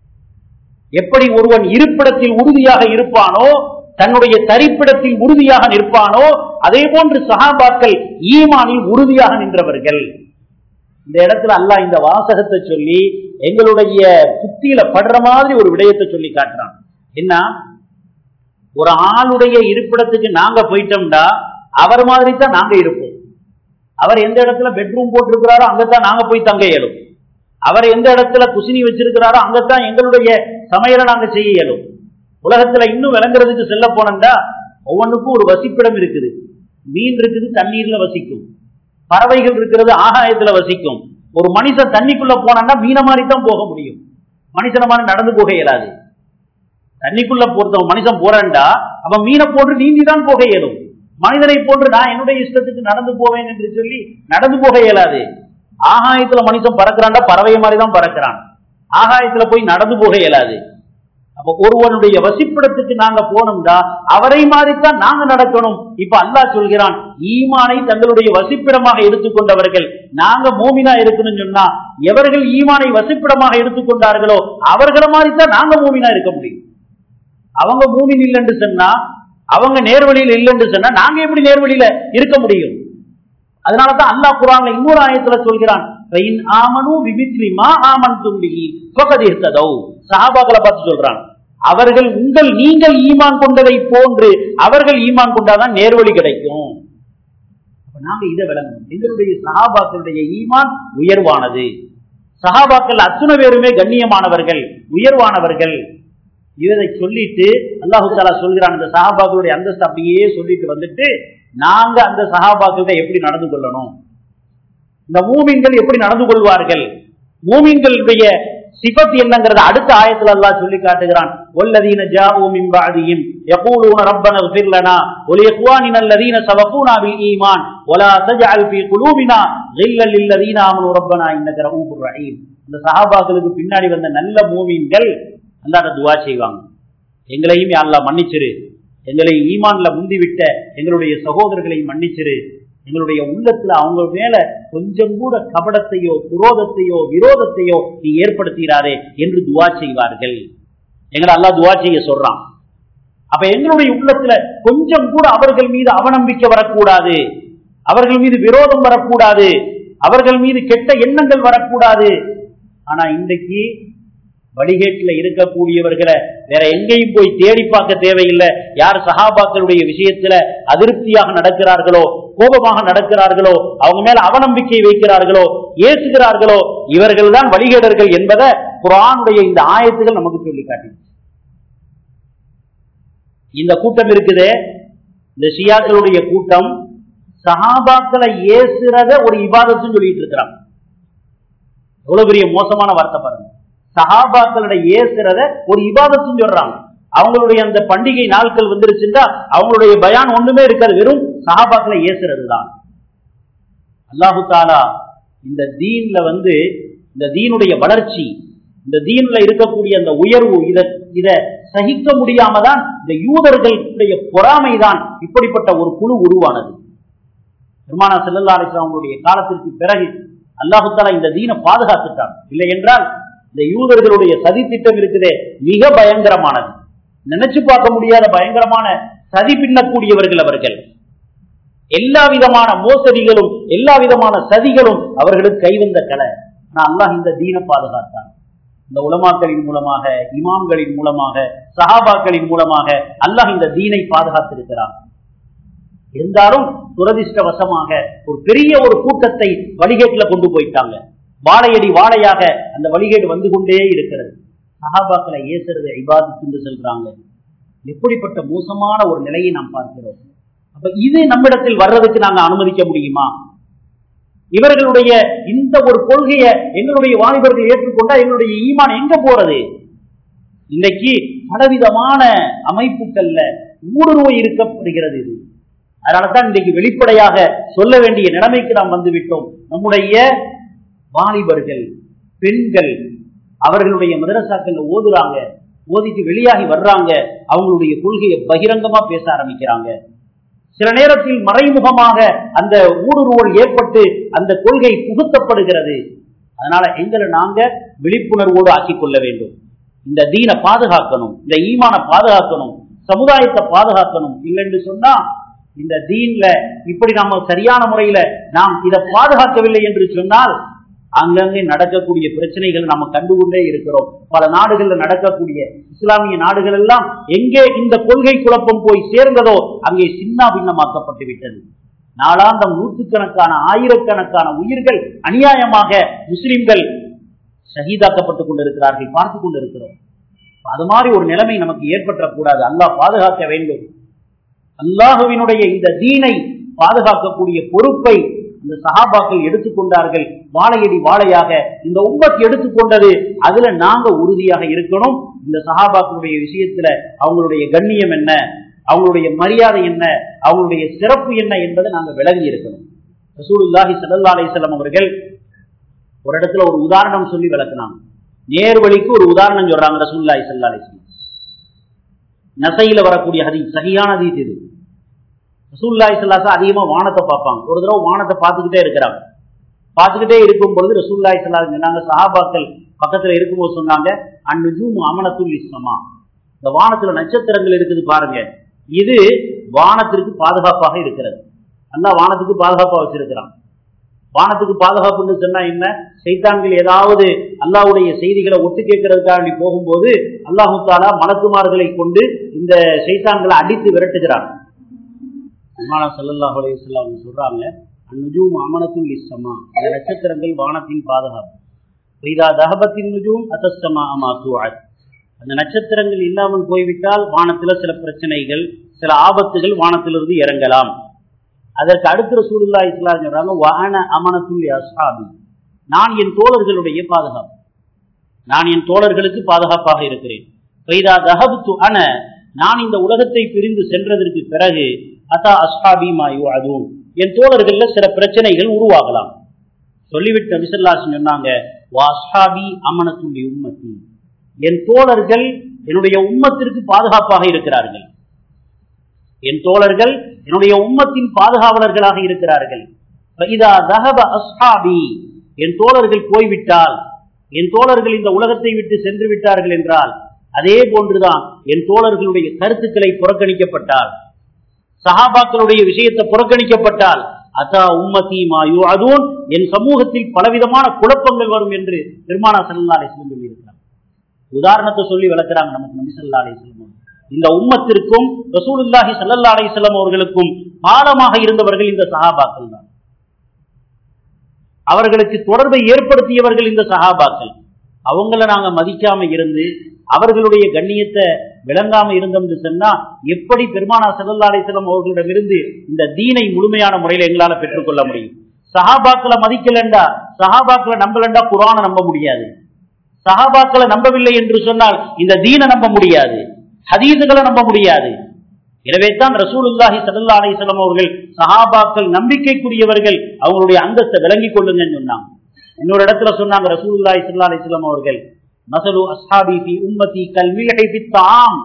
எப்படி ஒருவன் இருப்பிடத்தில் உறுதியாக இருப்பானோ தன்னுடைய தரிப்பிடத்தில் உறுதியாக நிற்பானோ அதே போன்று சகாபாக்கள் ஈமானில் உறுதியாக நின்றவர்கள் இந்த இடத்துல அல்லாஹ் இந்த வாசகத்தை சொல்லி எங்களுடைய புத்தியில படுற மாதிரி ஒரு விடயத்தை சொல்லி காட்டுறான் என்ன ஒரு ஆளுடைய இருப்பிடத்துக்கு நாங்க போயிட்டோம்டா அவர் மாதிரி தான் நாங்க இருப்போம் அவர் எந்த இடத்துல பெட்ரூம் போட்டிருக்கிறாரோ அங்கத்தான் நாங்க போய் தங்க இயலும் அவர் எந்த இடத்துல குசினி வச்சிருக்கிறாரோ அங்கத்தான் எங்களுடைய சமையலை நாங்க செய்ய இயலும் உலகத்துல இன்னும் விளங்குறதுக்கு செல்ல போனோம்டா ஒவ்வொன்றுக்கும் ஒரு வசிப்பிடம் இருக்குது மீன் இருக்குது தண்ணீர்ல வசிக்கும் பறவைகள் இருக்கிறது ஆகாயத்துல வசிக்கும் ஒரு மனுஷன் தண்ணிக்குள்ள போனான்னா மீன மாதிரி தான் போக முடியும் மனுஷன மாதிரி நடந்து போக இயலாது தண்ணிக்குள்ள பொறுத்தவன் மனுஷன் போறேன்டா அவன் மீனை போட்டு நீந்தி தான் போக இயலும் மனிதனை போன்று நான் என்னுடைய இஷ்டத்துக்கு நடந்து போவேன் என்று சொல்லி நடந்து போக இயலாது ஆகாயத்துல மனுஷன் பறக்கிறான்டா பறவை மாதிரி தான் பறக்கிறான் ஆகாயத்துல போய் நடந்து போக இயலாது அப்ப ஒருவனுடைய வசிப்பிடத்துக்கு நாங்க போனோம்டா அவரை மாதிரித்தான் நாங்க நடக்கணும் இப்ப அல்லாஹ் சொல்கிறான் ஈமானை தங்களுடைய வசிப்பிடமாக எடுத்துக்கொண்டவர்கள் நாங்க மூமினா இருக்கணும்னு சொன்னா எவர்கள் ஈமானை வசிப்பிடமாக எடுத்துக்கொண்டார்களோ அவர்களை மாதிரித்தான் நாங்க மூமினா இருக்க முடியும் அவங்க மூமின் இல்லைன்னு சொன்னா அவங்க நேர்வழியில் இல்லைன்னு சொன்னா நாங்க எப்படி நேர்வழியில இருக்க முடியும் அதனாலதான் அல்லாஹ் குரான்ல இன்னொரு ஆயத்துல சொல்கிறான் ஆமனு விபித்லி மா ஆமன் தும்பிகி சொகதிர்த்ததோ சஹாபாக்களை பார்த்து சொல்றான் அவர்கள் உங்கள் நீங்கள் ஈமான் கொண்டதை போன்று அவர்கள் ஈமான் கொண்டாதான் நேர்வழி கிடைக்கும் நாங்க இதை விளங்கணும் எங்களுடைய சஹாபாக்களுடைய ஈமான் உயர்வானது சஹாபாக்கள் அத்துணை பேருமே கண்ணியமானவர்கள் உயர்வானவர்கள் இதை சொல்லிட்டு அல்லாஹு தாலா சொல்கிறான் இந்த சஹாபாக்களுடைய அந்தஸ்து அப்படியே சொல்லிட்டு வந்துட்டு நாங்க அந்த சஹாபாக்கள் எப்படி நடந்து கொள்ளணும் இந்த மூமின்கள் எப்படி நடந்து கொள்வார்கள் மூமின்களுடைய சிபத் என்னங்கிறத அடுத்த ஆயத்துல அல்லாஹ் சொல்லி காட்டுகிறான் والذين جاءوا من بعدهم يقولون ربنا اغفر لنا ولإخواننا الذين سبقونا بالإيمان ولا تجعل في قلوبنا غلا للذين آمنوا ربنا إنك رؤوف رحيم இந்த சஹாபாக்களுக்கு பின்னாடி வந்த நல்ல மூமின்கள் அல்லாஹ் துவா செய்வாங்க எங்களையும் அல்லாஹ் மன்னிச்சிரு எங்களை ஈமான்ல முந்திவிட்ட எங்களுடைய சகோதரர்களை மன்னிச்சிரு எங்களுடைய உள்ளத்துல அவங்க மேல கொஞ்சம் கூட கபடத்தையோ குரோதத்தையோ விரோதத்தையோ நீ ஏற்படுத்துகிறாரே என்று துவா செய்வார்கள் எங்களை அல்லா துவா செய்ய சொல்றான் அப்ப எங்களுடைய உள்ளத்துல கொஞ்சம் கூட அவர்கள் மீது அவநம்பிக்கை வரக்கூடாது அவர்கள் மீது விரோதம் வரக்கூடாது அவர்கள் மீது கெட்ட எண்ணங்கள் வரக்கூடாது ஆனா இன்றைக்கு வழிகேட்டுல இருக்கக்கூடியவர்களை வேற எங்கேயும் போய் தேடி பார்க்க தேவையில்லை யார் சஹாபாக்களுடைய விஷயத்துல அதிருப்தியாக நடக்கிறார்களோ கோபமாக நடக்கிறார்களோ அவங்க மேல அவநம்பிக்கை வைக்கிறார்களோ ஏசுகிறார்களோ இவர்கள் தான் வழிகேடர்கள் என்பதை குரானுடைய இந்த ஆயத்துகள் நமக்கு சொல்லி காட்டிடுச்சு இந்த கூட்டம் இருக்குதே இந்த ஷியாக்களுடைய கூட்டம் சஹாபாக்களை ஏசுறத ஒரு இபாதத்துன்னு சொல்லிட்டு இருக்கிறான் எவ்வளவு பெரிய மோசமான வார்த்தை பாருங்க சஹாபாக்களோட ஏசுறத ஒரு இபாதத்துன்னு சொல்றாங்க அவங்களுடைய அந்த பண்டிகை நாட்கள் வந்துருச்சுன்னா அவங்களுடைய பயான் ஒண்ணுமே இருக்காது வெறும் சஹாபாக்களை ஏசுறது தான் அல்லாஹு தாலா இந்த தீன்ல வந்து இந்த தீனுடைய வளர்ச்சி இந்த தீன்ல இருக்கக்கூடிய அந்த உயர்வு இத இத சகிக்க முடியாம தான் இந்த யூதர்களுடைய பொறாமை தான் இப்படிப்பட்ட ஒரு குழு உருவானது பெருமானா செல்லல்லா அவங்களுடைய காலத்திற்கு பிறகு அல்லாஹு தாலா இந்த தீனை பாதுகாத்துட்டான் இல்லை என்றால் இந்த யூதர்களுடைய சதி திட்டம் இருக்குதே மிக பயங்கரமானது நினைச்சு பார்க்க முடியாத பயங்கரமான சதி பின்னக்கூடியவர்கள் அவர்கள் எல்லா விதமான மோசடிகளும் எல்லா விதமான சதிகளும் அவர்களுக்கு கைவந்த கலை ஆனா அல்லாஹ் இந்த தீன பாதுகாத்தான் இந்த உலமாக்களின் மூலமாக இமாம்களின் மூலமாக சஹாபாக்களின் மூலமாக அல்லாஹ் இந்த தீனை பாதுகாத்திருக்கிறான் இருந்தாலும் துரதிருஷ்டவசமாக ஒரு பெரிய ஒரு கூட்டத்தை வழிகேட்டுல கொண்டு போயிட்டாங்க வாழையடி வாழையாக அந்த வழிகேடு வந்து கொண்டே இருக்கிறது சஹாபாக்களை ஏசுறது இபாதத்து என்று சொல்றாங்க எப்படிப்பட்ட மோசமான ஒரு நிலையை நாம் பார்க்கிறோம் அப்ப இது நம்மிடத்தில் வர்றதுக்கு நாங்க அனுமதிக்க முடியுமா இவர்களுடைய இந்த ஒரு கொள்கையை எங்களுடைய வாலிபர்கள் ஏற்றுக்கொண்டா எங்களுடைய ஈமான் எங்க போறது இன்னைக்கு பலவிதமான அமைப்புகள்ல ஊடுருவ இருக்கப்படுகிறது இது அதனாலதான் இன்றைக்கு வெளிப்படையாக சொல்ல வேண்டிய நிலைமைக்கு நாம் வந்து விட்டோம் நம்முடைய வாலிபர்கள் பெண்கள் அவர்களுடைய மதரசாக்கள் ஓதுறாங்க ஓதிட்டு வெளியாகி வர்றாங்க அவங்களுடைய கொள்கையை பகிரங்கமா பேச ஆரம்பிக்கிறாங்க சில நேரத்தில் மறைமுகமாக அந்த ஊடுருவல் ஏற்பட்டு அந்த கொள்கை புகுத்தப்படுகிறது அதனால எங்களை நாங்க விழிப்புணர்வோடு ஆக்கிக் கொள்ள வேண்டும் இந்த தீனை பாதுகாக்கணும் இந்த ஈமான பாதுகாக்கணும் சமுதாயத்தை பாதுகாக்கணும் இல்லைன்னு சொன்னா இந்த தீன்ல இப்படி நாம சரியான முறையில நாம் இதை பாதுகாக்கவில்லை என்று சொன்னால் அங்கங்கே நடக்கக்கூடிய பிரச்சனைகள் நம்ம கண்டுகொண்டே இருக்கிறோம் பல நாடுகள்ல நடக்கக்கூடிய இஸ்லாமிய நாடுகள் எல்லாம் எங்கே இந்த கொள்கை குழப்பம் போய் சேர்ந்ததோ அங்கே சின்ன பின்னமாக்கப்பட்டு விட்டது நாளாந்தம் நூற்றுக்கணக்கான ஆயிரக்கணக்கான உயிர்கள் அநியாயமாக முஸ்லிம்கள் ஷஹீதாக்கப்பட்டுக் கொண்டிருக்கிறார்கள் பார்த்து கொண்டிருக்கிறோம் அது மாதிரி ஒரு நிலைமை நமக்கு ஏற்பட்டக்கூடாது அல்லாஹ் பாதுகாக்க வேண்டும் அல்லாஹுவினுடைய இந்த தீனை பாதுகாக்கக்கூடிய பொறுப்பை இந்த சகாபாக்கள் எடுத்துக்கொண்டார்கள் வாழையடி வாழையாக இந்த உம்மத் எடுத்துக்கொண்டது அதுல நாங்க உறுதியாக இருக்கணும் இந்த சகாபாக்களுடைய விஷயத்துல அவங்களுடைய கண்ணியம் என்ன அவங்களுடைய மரியாதை என்ன அவங்களுடைய சிறப்பு என்ன என்பதை நாங்க விளங்கி இருக்கணும் ரசூலுல்லாஹி சல்லா அலிஸ்லாம் அவர்கள் ஒரு இடத்துல ஒரு உதாரணம் சொல்லி விளக்குனாங்க நேர்வழிக்கு ஒரு உதாரணம் சொல்றாங்க ரசூல்லாஹி சல்லா அலிஸ்லாம் நசையில வரக்கூடிய ஹதீஸ் சரியான ஹதீஸ் இது ரசூல்லாய் சல்லாசா அதிகமா வானத்தை பார்ப்பாங்க ஒரு தடவை வானத்தை பார்த்துக்கிட்டே இருக்கிறாங்க பார்த்துக்கிட்டே இருக்கும் பொழுது ரசூல்லாய் சல்லா சொன்னாங்க சஹாபாக்கள் பக்கத்துல இருக்கும்போது சொன்னாங்க அந்நுஜூம் அமனத்துல் இஸ்லமா இந்த வானத்துல நட்சத்திரங்கள் இருக்குது பாருங்க இது வானத்திற்கு பாதுகாப்பாக இருக்கிறது அல்லா வானத்துக்கு பாதுகாப்பா வச்சிருக்கிறான் வானத்துக்கு பாதுகாப்புன்னு சொன்னா என்ன சைத்தான்கள் ஏதாவது அல்லாவுடைய செய்திகளை ஒட்டு கேட்கறதுக்காக போகும்போது அல்லாஹு தாலா மலக்குமார்களை கொண்டு இந்த சைத்தான்களை அடித்து விரட்டுகிறான் விமானம் சல்லாஹ் அலையுல்லாம் சொல்றாங்க அந்நுஜூம் அமனத்துல் இஸ்ஸமா இந்த நட்சத்திரங்கள் வானத்தின் பாதுகாப்பு இதா தகபத்தின் நுஜூம் அத்தஸ்தமா அமா தூஆத் அந்த நட்சத்திரங்கள் இல்லாமல் போய்விட்டால் வானத்துல சில பிரச்சனைகள் சில ஆபத்துகள் வானத்திலிருந்து இறங்கலாம் அதற்கு அடுத்த சூடுல்லா இஸ்லாம் சொல்றாங்க வான அமனத்துல் அஸ்ஹாபி நான் என் தோழர்களுடைய பாதுகாப்பு நான் என் தோழர்களுக்கு பாதுகாப்பாக இருக்கிறேன் பைதா தஹபத்து அன நான் இந்த உலகத்தை பிரிந்து சென்றதற்கு பிறகு அத்தா அஸ்ஹாபி மாயு அதுவும் என் தோழர்கள்ல சில பிரச்சனைகள் உருவாகலாம் சொல்லிவிட்டு நபிசல்லாஸ் சொன்னாங்க வாஸ்ஹாபி அமனத்துள்ளி உம்மத்தி என் தோழர்கள் என்னுடைய உம்மத்திற்கு பாதுகாப்பாக இருக்கிறார்கள் என் தோழர்கள் என்னுடைய உம்மத்தின் பாதுகாவலர்களாக இருக்கிறார்கள் இதா தஹப அஸ்ஹாபி என் தோழர்கள் போய்விட்டால் என் தோழர்கள் இந்த உலகத்தை விட்டு சென்று விட்டார்கள் என்றால் அதே போன்றுதான் என் தோழர்களுடைய கருத்துக்களை புறக்கணிக்கப்பட்டால் சஹாபாக்களுடைய விஷயத்தை புறக்கணிக்கப்பட்டால் அத்தா உம்மதி மாயு அதுவும் என் சமூகத்தில் பலவிதமான குழப்பங்கள் வரும் என்று பெருமானா சல்லா அலிஸ்லம் சொல்லியிருக்கிறார் உதாரணத்தை சொல்லி விளக்குறாங்க நமக்கு நபி சல்லா அலிஸ்லம் இந்த உம்மத்திற்கும் ரசூலுல்லாஹி சல்லல்லா அலிஸ்லாம் அவர்களுக்கும் பாலமாக இருந்தவர்கள் இந்த சஹாபாக்கள் தான் அவர்களுக்கு தொடர்பை ஏற்படுத்தியவர்கள் இந்த சஹாபாக்கள் அவங்கள நாங்க மதிக்காம இருந்து அவர்களுடைய கண்ணியத்தை விளங்காம இருந்தோம்னு சொன்னா எப்படி பெருமானா சல்லா அலிஸ்லாம் அவர்களிடமிருந்து இந்த தீனை முழுமையான முறையில் எங்களால பெற்றுக்கொள்ள முடியும் சஹாபாக்களை மதிக்கலண்டா சஹாபாக்களை நம்பலண்டா குரானை நம்ப முடியாது சஹாபாக்களை நம்பவில்லை என்று சொன்னால் இந்த தீனை நம்ப முடியாது ஹதீதுகளை நம்ப முடியாது எனவே தான் ரசூலுல்லாஹி சல்லா அலிஸ்லாம் அவர்கள் சஹாபாக்கள் நம்பிக்கைக்குரியவர்கள் அவங்களுடைய அந்தத்தை விளங்கிக் கொள்ளுங்கன்னு சொன்னாங்க இன்னொரு இடத்துல சொன்னாங்க ரசூலுல்லாஹி சல்லா அலிஸ்லாம் அவர்கள் மசலு அஸ்ஹாபி ஃபி உம்மதி கல்மிகை பித்தாம்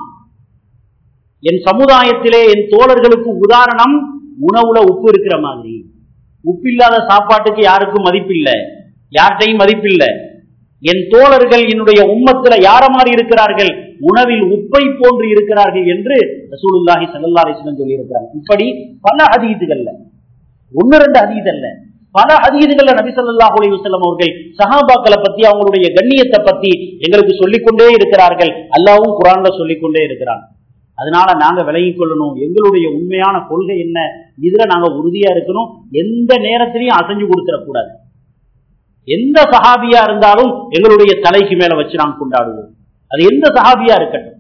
என் சமுதாயத்திலே என் தோழர்களுக்கு உதாரணம் உணவுல உப்பு இருக்கிற மாதிரி உப்பில்லாத சாப்பாட்டுக்கு யாருக்கும் மதிப்பில்லை யார்கிட்டையும் மதிப்பில்லை என் தோழர்கள் என்னுடைய உம்மத்துல யார மாதிரி இருக்கிறார்கள் உணவில் உப்பை போன்று இருக்கிறார்கள் என்று ரசூலுல்லாஹி சல்லா அலிஸ்லம் சொல்லி இருக்கிறாங்க இப்படி பல அதீதுகள்ல ஒன்னு ரெண்டு அதீது அல்ல பல அதீதுகள்ல நபி ஸல்லல்லாஹு அலைஹி வஸல்லம் அவர்கள் சஹாபாக்களை பத்தி அவங்களுடைய கண்ணியத்தை பத்தி எங்களுக்கு சொல்லிக்கொண்டே இருக்கிறார்கள் அல்லாவும் குரான்ல சொல்லிக்கொண்டே இருக்கிறான் அதனால நாங்க விலகிக் கொள்ளணும் எங்களுடைய உண்மையான கொள்கை என்ன இதுல நாங்க உறுதியா இருக்கணும் எந்த நேரத்திலையும் அசைஞ்சு கொடுத்துடக்கூடாது எந்த சஹாபியா இருந்தாலும் எங்களுடைய தலைக்கு மேல வச்சு நாம் கொண்டாடுவோம் அது எந்த சஹாபியா இருக்கட்டும்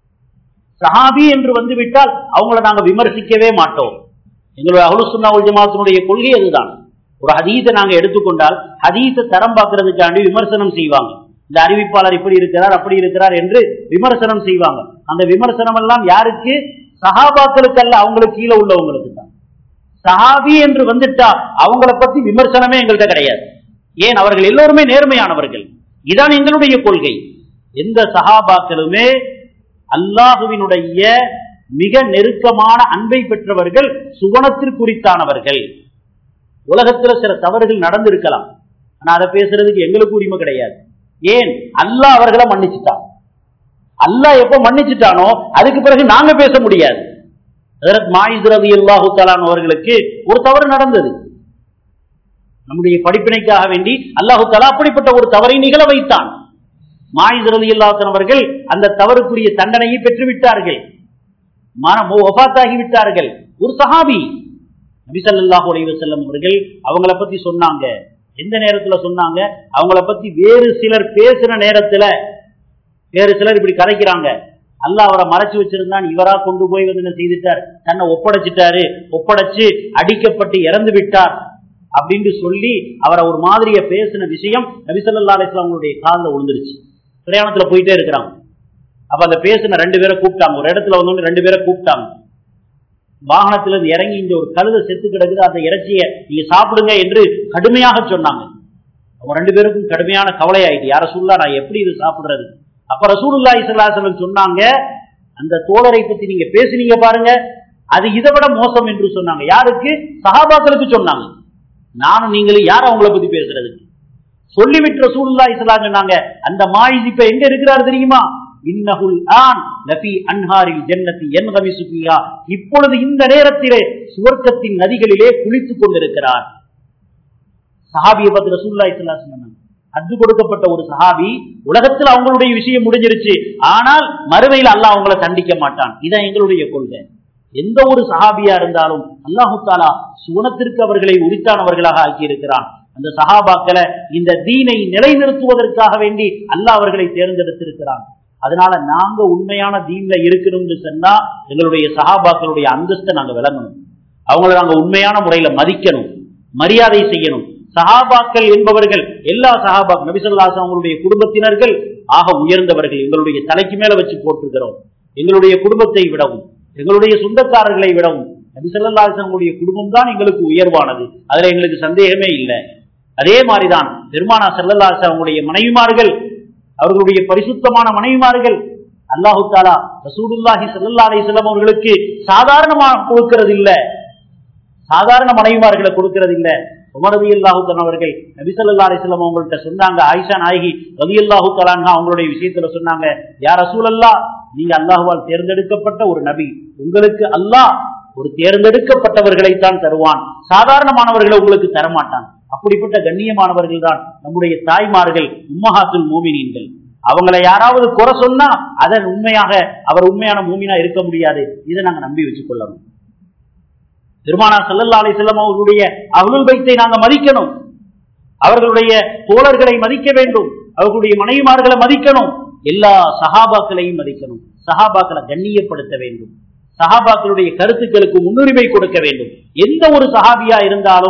சஹாபி என்று வந்துவிட்டால் அவங்கள நாங்க விமர்சிக்கவே மாட்டோம் எங்களுடைய அகுலுசுன்னா ஜமாத்தினுடைய கொள்கை அதுதான் ஒரு ஹதீஸை நாங்க எடுத்துக்கொண்டால் ஹதீஸை தரம் பார்க்கறதுக்காண்டி விமர்சனம் செய்வாங்க இந்த அறிவிப்பாளர் இப்படி இருக்கிறார் அப்படி இருக்கிறார் என்று விமர்சனம் செய்வாங்க அந்த விமர்சனம் எல்லாம் யாருக்கு சஹாபாக்களுக்கு அல்ல அவங்களுக்கு கீழே உள்ளவங்களுக்கு தான் சஹாபி என்று வந்துட்டா அவங்கள பத்தி விமர்சனமே எங்கள்கிட்ட கிடையாது ஏன் அவர்கள் எல்லோருமே நேர்மையானவர்கள் இதான் எங்களுடைய கொள்கை எந்த சஹாபாக்களுமே அல்லாஹுவினுடைய மிக நெருக்கமான அன்பை பெற்றவர்கள் சுவனத்திற்குறித்தானவர்கள் உலகத்துல சில தவறுகள் நடந்திருக்கலாம் ஆனா அதை பேசுறதுக்கு எங்களுக்கு உரிமை கிடையாது ஏன் அல்லாஹ் அவர்களை மன்னிச்சுட்டான் அல்லாஹ் எப்ப மன்னிச்சுட்டானோ அதுக்கு பிறகு நாங்க பேச முடியாது மாயிஸ்ரதி அல்லாஹு தலான் அவர்களுக்கு ஒரு தவறு நடந்தது நம்முடைய படிப்பினைக்காக வேண்டி அல்லாஹு தலா அப்படிப்பட்ட ஒரு தவறை நிகழ வைத்தான் மாயிஸ்ரதி அல்லாஹன் அவர்கள் அந்த தவறுக்குரிய தண்டனையை பெற்றுவிட்டார்கள் ஒபாத்தாகி விட்டார்கள் ஒரு சஹாபி நபிசல்லாஹு அலைவ செல்லம் அவர்கள் அவங்கள பத்தி சொன்னாங்க எந்த நேரத்துல சொன்னாங்க அவங்கள பத்தி வேறு சிலர் பேசுற நேரத்துல வேறு சிலர் இப்படி கதைக்கிறாங்க அல்ல அவரை மறைச்சு வச்சிருந்தான் இவரா கொண்டு போய் வந்து என்ன செய்துட்டார் தன்னை ஒப்படைச்சிட்டாரு ஒப்படைச்சு அடிக்கப்பட்டு இறந்து விட்டார் அப்படின்னு சொல்லி அவரை ஒரு மாதிரிய பேசின விஷயம் நபிசல்லா அலிஸ்லாமுடைய காலில் விழுந்துருச்சு பிரயாணத்துல போயிட்டே இருக்கிறாங்க அப்ப அந்த பேசின ரெண்டு பேரை கூப்பிட்டாங்க ஒரு இடத்துல வந்து ரெண்டு பேரை கூப்பிட்டாங்க வாகனத்துல இருந்து இறங்கி இந்த ஒரு கழுத செத்து கிடக்குது அந்த இறைச்சியை நீங்க சாப்பிடுங்க என்று கடுமையாக சொன்னாங்க அவங்க ரெண்டு பேருக்கும் கடுமையான கவலை ஆயிட்டு யார சொல்லா நான் எப்படி இது சாப்பிடுறது அப்ப ரசூலுல்லா இஸ்லாசலம் சொன்னாங்க அந்த தோழரை பத்தி நீங்க பேசுனீங்க பாருங்க அது இதை விட மோசம் என்று சொன்னாங்க யாருக்கு சகாபாக்களுக்கு சொன்னாங்க நானும் நீங்களும் யார் அவங்கள பத்தி பேசுறதுக்கு சொல்லிவிட்டு ரசூலுல்லா இஸ்லாம் சொன்னாங்க அந்த மாயிஸ் இப்ப எங்க இருக்கிறாரு தெரியுமா இன்னகுல் ஆன் நபி அன்ஹாரில் ஜன்னதி என்கமி சுபியா இப்பொழுது இந்த நேரத்திலே சுவர்க்கத்தின் நதிகளிலே குளித்துக் கொண்டிருக்கிறார் சஹாபியை பத்தி ரசூல்லா இஸ்லா சொன்னாங்க அத்து கொடுக்கப்பட்ட ஒரு சஹாபி உலகத்தில் அவங்களுடைய விஷயம் முடிஞ்சிருச்சு ஆனால் மறுமையில் அல்லாஹ் அவங்கள தண்டிக்க மாட்டான் இதான் எங்களுடைய கொள்கை எந்த ஒரு சஹாபியா இருந்தாலும் அல்லாஹு தாலா சுவனத்திற்கு அவர்களை உரித்தானவர்களாக ஆக்கி இருக்கிறான் அந்த சஹாபாக்களை இந்த தீனை நிலைநிறுத்துவதற்காக வேண்டி அல்லாஹ் அவர்களை தேர்ந்தெடுத்திருக்கிறான் அதனால நாங்க உண்மையான தீன்ல இருக்கணும்னு சொன்னா எங்களுடைய சஹாபாக்களுடைய அந்தஸ்தை நாங்க விளங்கணும் அவங்கள நாங்க உண்மையான முறையில மதிக்கணும் மரியாதை செய்யணும் சஹாபாக்கள் என்பவர்கள் எல்லா சஹாபாக் நபிசல்லாஸ் அவங்களுடைய குடும்பத்தினர்கள் ஆக உயர்ந்தவர்கள் எங்களுடைய தலைக்கு மேல வச்சு போட்டிருக்கிறோம் எங்களுடைய குடும்பத்தை விடவும் எங்களுடைய சொந்தக்காரர்களை விடவும் நபிசல்லாஸ் அவங்களுடைய குடும்பம் தான் எங்களுக்கு உயர்வானது அதுல எங்களுக்கு சந்தேகமே இல்லை அதே மாதிரிதான் பெருமானா செல்லல்லாஸ் அவங்களுடைய மனைவிமார்கள் அவர்களுடைய பரிசுத்தமான மனைவிமார்கள் அல்லாஹு தாலா ரசூலுல்லாஹி சல்லா அலிஸ்லாம் அவர்களுக்கு சாதாரணமாக கொடுக்கிறது இல்ல சாதாரண மனைவிமார்களை கொடுக்கிறது இல்ல உமரதி அல்லாஹூத்தன் அவர்கள் நபிசல்லா அலிஸ்லாம் அவங்கள்ட்ட சொன்னாங்க ஆயிஷா நாயகி ரவி அல்லாஹூ தலான்ஹா அவங்களுடைய விஷயத்துல சொன்னாங்க யார் ரசூலல்லா நீங்க அல்லாஹுவால் தேர்ந்தெடுக்கப்பட்ட ஒரு நபி உங்களுக்கு அல்லாஹ் ஒரு தேர்ந்தெடுக்கப்பட்டவர்களைத்தான் தருவான் சாதாரணமானவர்களை உங்களுக்கு தரமாட்டான் அப்படிப்பட்ட கண்ணியமானவர்கள் தான் நம்முடைய தாய்மார்கள் உம்மஹாத்துல் மூமினீன்கள் அவங்களை யாராவது குறை சொன்னா அதன் உண்மையாக அவர் உண்மையான மூமினா இருக்க முடியாது இதை நாங்க நம்பி வச்சுக் கொள்ளணும் பெருமானா சல்லல்லா அலி செல்லம் அவர்களுடைய அருள் வைத்தை நாங்க மதிக்கணும் அவர்களுடைய தோழர்களை மதிக்க வேண்டும் அவர்களுடைய மனைவிமார்களை மதிக்கணும் எல்லா சஹாபாக்களையும் மதிக்கணும் சஹாபாக்களை கண்ணியப்படுத்த வேண்டும் சஹாபாக்களுடைய கருத்துக்களுக்கு முன்னுரிமை கொடுக்க வேண்டும் எந்த ஒரு சஹாபியா இருந்தாலும்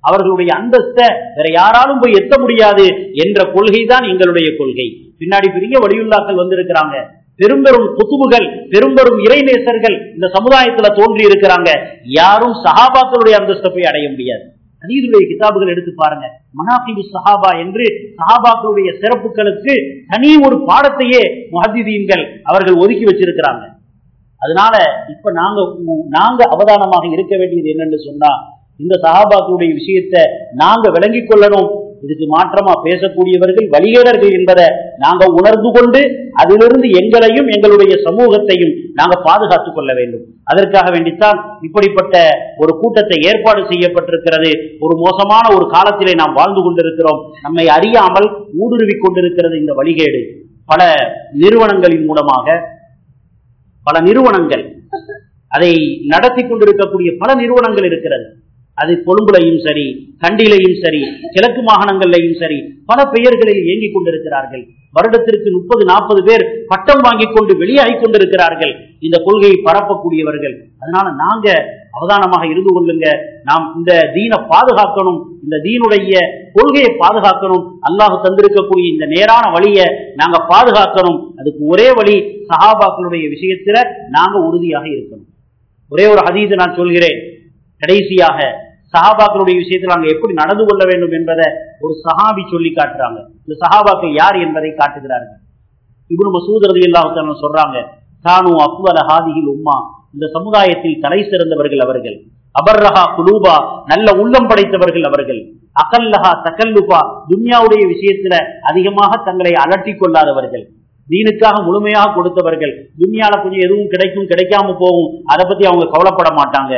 அவர்களுடைய அந்தஸ்தை வேற யாராலும் போய் எத்த முடியாது என்ற கொள்கை தான் எங்களுடைய கொள்கை பின்னாடி பெரிய வடிவுள்ளாக்கள் வந்திருக்கிறாங்க பெரும்பெரும் குத்துபுகள் பெரும்பெரும் இறைநேசர்கள் இந்த சமுதாயத்துல தோன்றி இருக்கிறாங்க யாரும் சஹாபாக்களுடைய அந்தஸ்தை போய் அடைய முடியாது ஹதீதுடைய கிதாபுகள் எடுத்து பாருங்க மனாபிபு சஹாபா என்று சஹாபாக்களுடைய சிறப்புகளுக்கு தனி ஒரு பாடத்தையே முஹத்திதீன்கள் அவர்கள் ஒதுக்கி வச்சிருக்கிறாங்க அதனால இப்ப நாங்க நாங்க அவதானமாக இருக்க வேண்டியது என்னன்னு சொன்னா இந்த சஹாபாக்களுடைய விஷயத்தை நாங்க விளங்கிக் கொள்ளணும் இதுக்கு மாற்றமா பேசக்கூடியவர்கள் வழிகேடர்கள் என்பதை நாங்க உணர்ந்து கொண்டு அதிலிருந்து எங்களையும் எங்களுடைய சமூகத்தையும் நாங்க பாதுகாத்துக் கொள்ள வேண்டும் அதற்காக வேண்டித்தான் இப்படிப்பட்ட ஒரு கூட்டத்தை ஏற்பாடு செய்யப்பட்டிருக்கிறது ஒரு மோசமான ஒரு காலத்திலே நாம் வாழ்ந்து கொண்டிருக்கிறோம் நம்மை அறியாமல் ஊடுருவி கொண்டிருக்கிறது இந்த வழிகேடு பல நிறுவனங்களின் மூலமாக பல நிறுவனங்கள் அதை நடத்தி கொண்டிருக்கக்கூடிய பல நிறுவனங்கள் இருக்கிறது அது கொழும்புலையும் சரி கண்டிலையும் சரி கிழக்கு மாகாணங்கள்லையும் சரி பல பெயர்களில் இயங்கிக் கொண்டிருக்கிறார்கள் வருடத்திற்கு முப்பது நாற்பது பேர் பட்டம் வாங்கி கொண்டு வெளியாகி கொண்டிருக்கிறார்கள் இந்த கொள்கையை பரப்பக்கூடியவர்கள் அதனால நாங்க அவதானமாக இருந்து கொள்ளுங்க நாம் இந்த தீனை பாதுகாக்கணும் இந்த தீனுடைய கொள்கையை பாதுகாக்கணும் அல்லாஹ் தந்திருக்கக்கூடிய இந்த நேரான வழியை நாங்க பாதுகாக்கணும் அதுக்கு ஒரே வழி சஹாபாக்களுடைய விஷயத்துல நாங்க உறுதியாக இருக்கணும் ஒரே ஒரு ஹதீது நான் சொல்கிறேன் கடைசியாக சஹாபாக்களுடைய விஷயத்தில் நாங்கள் எப்படி நடந்து கொள்ள வேண்டும் என்பதை ஒரு சஹாபி சொல்லி காட்டுறாங்க இந்த சஹாபாக்கள் யார் என்பதை காட்டுகிறார்கள் இவனு மசூத் ரதி அல்லாஹ் சொல்றாங்க தானு அப்வல ஹாதியில் உம்மா இந்த சமுதாயத்தில் தலை சிறந்தவர்கள் அவர்கள் அபர்ரஹா குலூபா நல்ல உள்ளம் படைத்தவர்கள் அவர்கள் அகல்லஹா தக்கல்லுபா துன்யாவுடைய விஷயத்துல அதிகமாக தங்களை அலட்டி கொள்ளாதவர்கள் தீனுக்காக முழுமையாக கொடுத்தவர்கள் துன்யால கொஞ்சம் எதுவும் கிடைக்கும் கிடைக்காம போகும் அதை பத்தி அவங்க கவலைப்பட மாட்டாங்க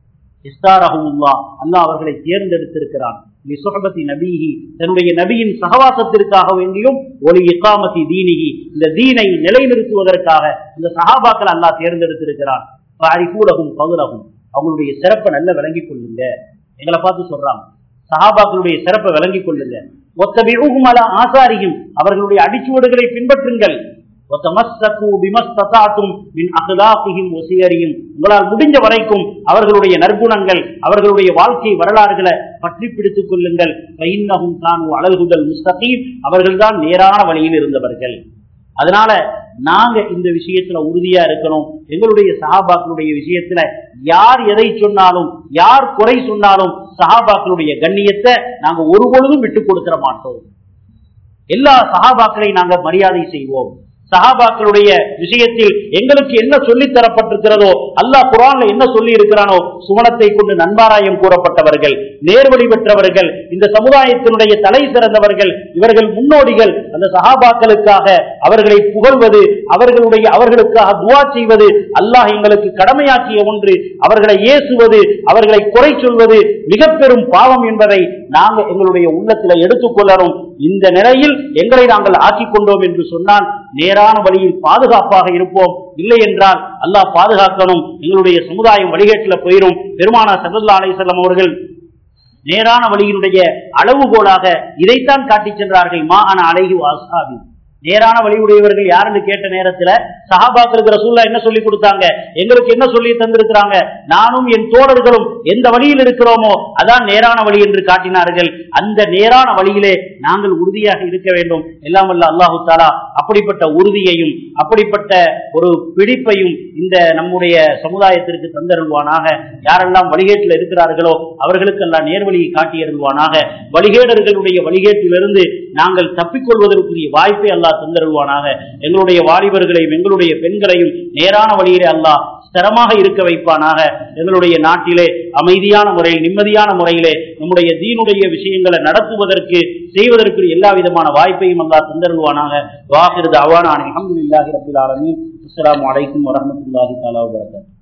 அல்லாஹ் அவர்களை தேர்ந்தெடுத்திருக்கிறான் நபிஹி தன்னுடைய நபியின் சகவாசத்திற்காக வேண்டியும் ஒரு இக்காமத்தி தீனிகி இந்த தீனை நிலைநிறுத்துவதற்காக இந்த சகாபாக்கள் அல்லாஹ் தேர்ந்தெடுத்திருக்கிறான் பாரிகூலகும் பகுலகும் அவங்களுடைய சிறப்பை நல்ல விளங்கிக் கொள்ளுங்க எங்களை பார்த்து சொல்றாங்க சஹாபாக்களுடைய சிறப்பை விளங்கிக் கொள்ளுங்க ஒத்தபிஊகும் அலா ஆசாரியும் அவர்களுடைய அடிச்சுவடுகளை பின்பற்றுங்கள் உங்களால் முடிஞ்ச வரைக்கும் அவர்களுடைய நற்குணங்கள் அவர்களுடைய வாழ்க்கை வரலாறுகளை பற்றி பிடித்துக் கொள்ளுங்கள் அழகுகள் முஸ்தகீம் அவர்கள் தான் நேரான வழியில் இருந்தவர்கள் அதனால நாங்க இந்த விஷயத்துல உறுதியா இருக்கணும் எங்களுடைய சஹாபாக்களுடைய விஷயத்துல யார் எதை சொன்னாலும் யார் குறை சொன்னாலும் சஹாபாக்களுடைய கண்ணியத்தை நாங்க ஒரு பொழுதும் விட்டு கொடுத்துட மாட்டோம் எல்லா சஹாபாக்களையும் நாங்க மரியாதை செய்வோம் சஹாபாக்களுடைய விஷயத்தில் எங்களுக்கு என்ன சொல்லி தரப்பட்டிருக்கிறதோ அல்லாஹ் குரான்ல என்ன சொல்லி இருக்கிறானோ சுமணத்தை கொண்டு நன்மாராயம் கூறப்பட்டவர்கள் நேர்வழி பெற்றவர்கள் இந்த சமுதாயத்தினுடைய தலை சிறந்தவர்கள் இவர்கள் முன்னோடிகள் அந்த சஹாபாக்களுக்காக அவர்களை புகழ்வது அவர்களுடைய அவர்களுக்காக துவா செய்வது அல்லாஹ் எங்களுக்கு கடமையாக்கிய ஒன்று அவர்களை ஏசுவது அவர்களை குறை சொல்வது மிக பெரும் பாவம் என்பதை நாங்கள் எங்களுடைய உள்ளத்தில் எடுத்துக்கொள்ளணும் இந்த நிலையில் எங்களை நாங்கள் ஆக்கிக் கொண்டோம் என்று சொன்னால் நேரான வழியில் பாதுகாப்பாக இருப்போம் இல்லை என்றால் அல்லாஹ் பாதுகாக்கணும் எங்களுடைய சமுதாயம் வழிகேட்டில் போயிடும் பெருமானா சபல்லா அலிசல்லாம் அவர்கள் நேரான வழியினுடைய அளவுகோலாக இதைத்தான் காட்டிச் சென்றார்கள் மா அன அழகி வாசாபி நேரான வழியுடையவர்கள் யாருன்னு கேட்ட நேரத்துல சஹாபாக்களுக்கு ரசூல்லா என்ன சொல்லி கொடுத்தாங்க எங்களுக்கு என்ன சொல்லி தந்திருக்கிறாங்க நானும் என் தோழர்களும் எந்த வழியில் இருக்கிறோமோ அதான் நேரான வழி என்று காட்டினார்கள் அந்த நேரான வழியிலே நாங்கள் உறுதியாக இருக்க வேண்டும் எல்லாம் வல்ல அல்லாஹு தாலா அப்படிப்பட்ட உறுதியையும் அப்படிப்பட்ட ஒரு பிடிப்பையும் இந்த நம்முடைய சமுதாயத்திற்கு தந்தருள்வானாக யாரெல்லாம் வழிகேட்டில் இருக்கிறார்களோ அவர்களுக்கெல்லாம் நேர்வழியை காட்டியருள்வானாக வழிகேடர்களுடைய வழிகேட்டிலிருந்து நாங்கள் தப்பிக்கொள்வதற்குரிய வாய்ப்பை அல்லாஹ் தந்தருள்வானாக எங்களுடைய வாலிபர்களையும் எங்களுடைய பெண்களையும் நேரான வழியிலே அல்லாஹ் ஸ்திரமாக இருக்க வைப்பானாக எங்களுடைய நாட்டிலே அமைதியான முறையில் நிம்மதியான முறையிலே நம்முடைய தீனுடைய விஷயங்களை நடத்துவதற்கு செய்வதற்கு எல்லா விதமான வாய்ப்பையும் அல்லாஹ் தந்தருள்வானாக வாகிருது அவானான் அஹமதுல்லாஹி ரபில் ஆலமீன் அஸ்ஸலாமு அலைக்கும் வரஹ்மத்துல்லாஹி தஆலா வபரகாத்துஹு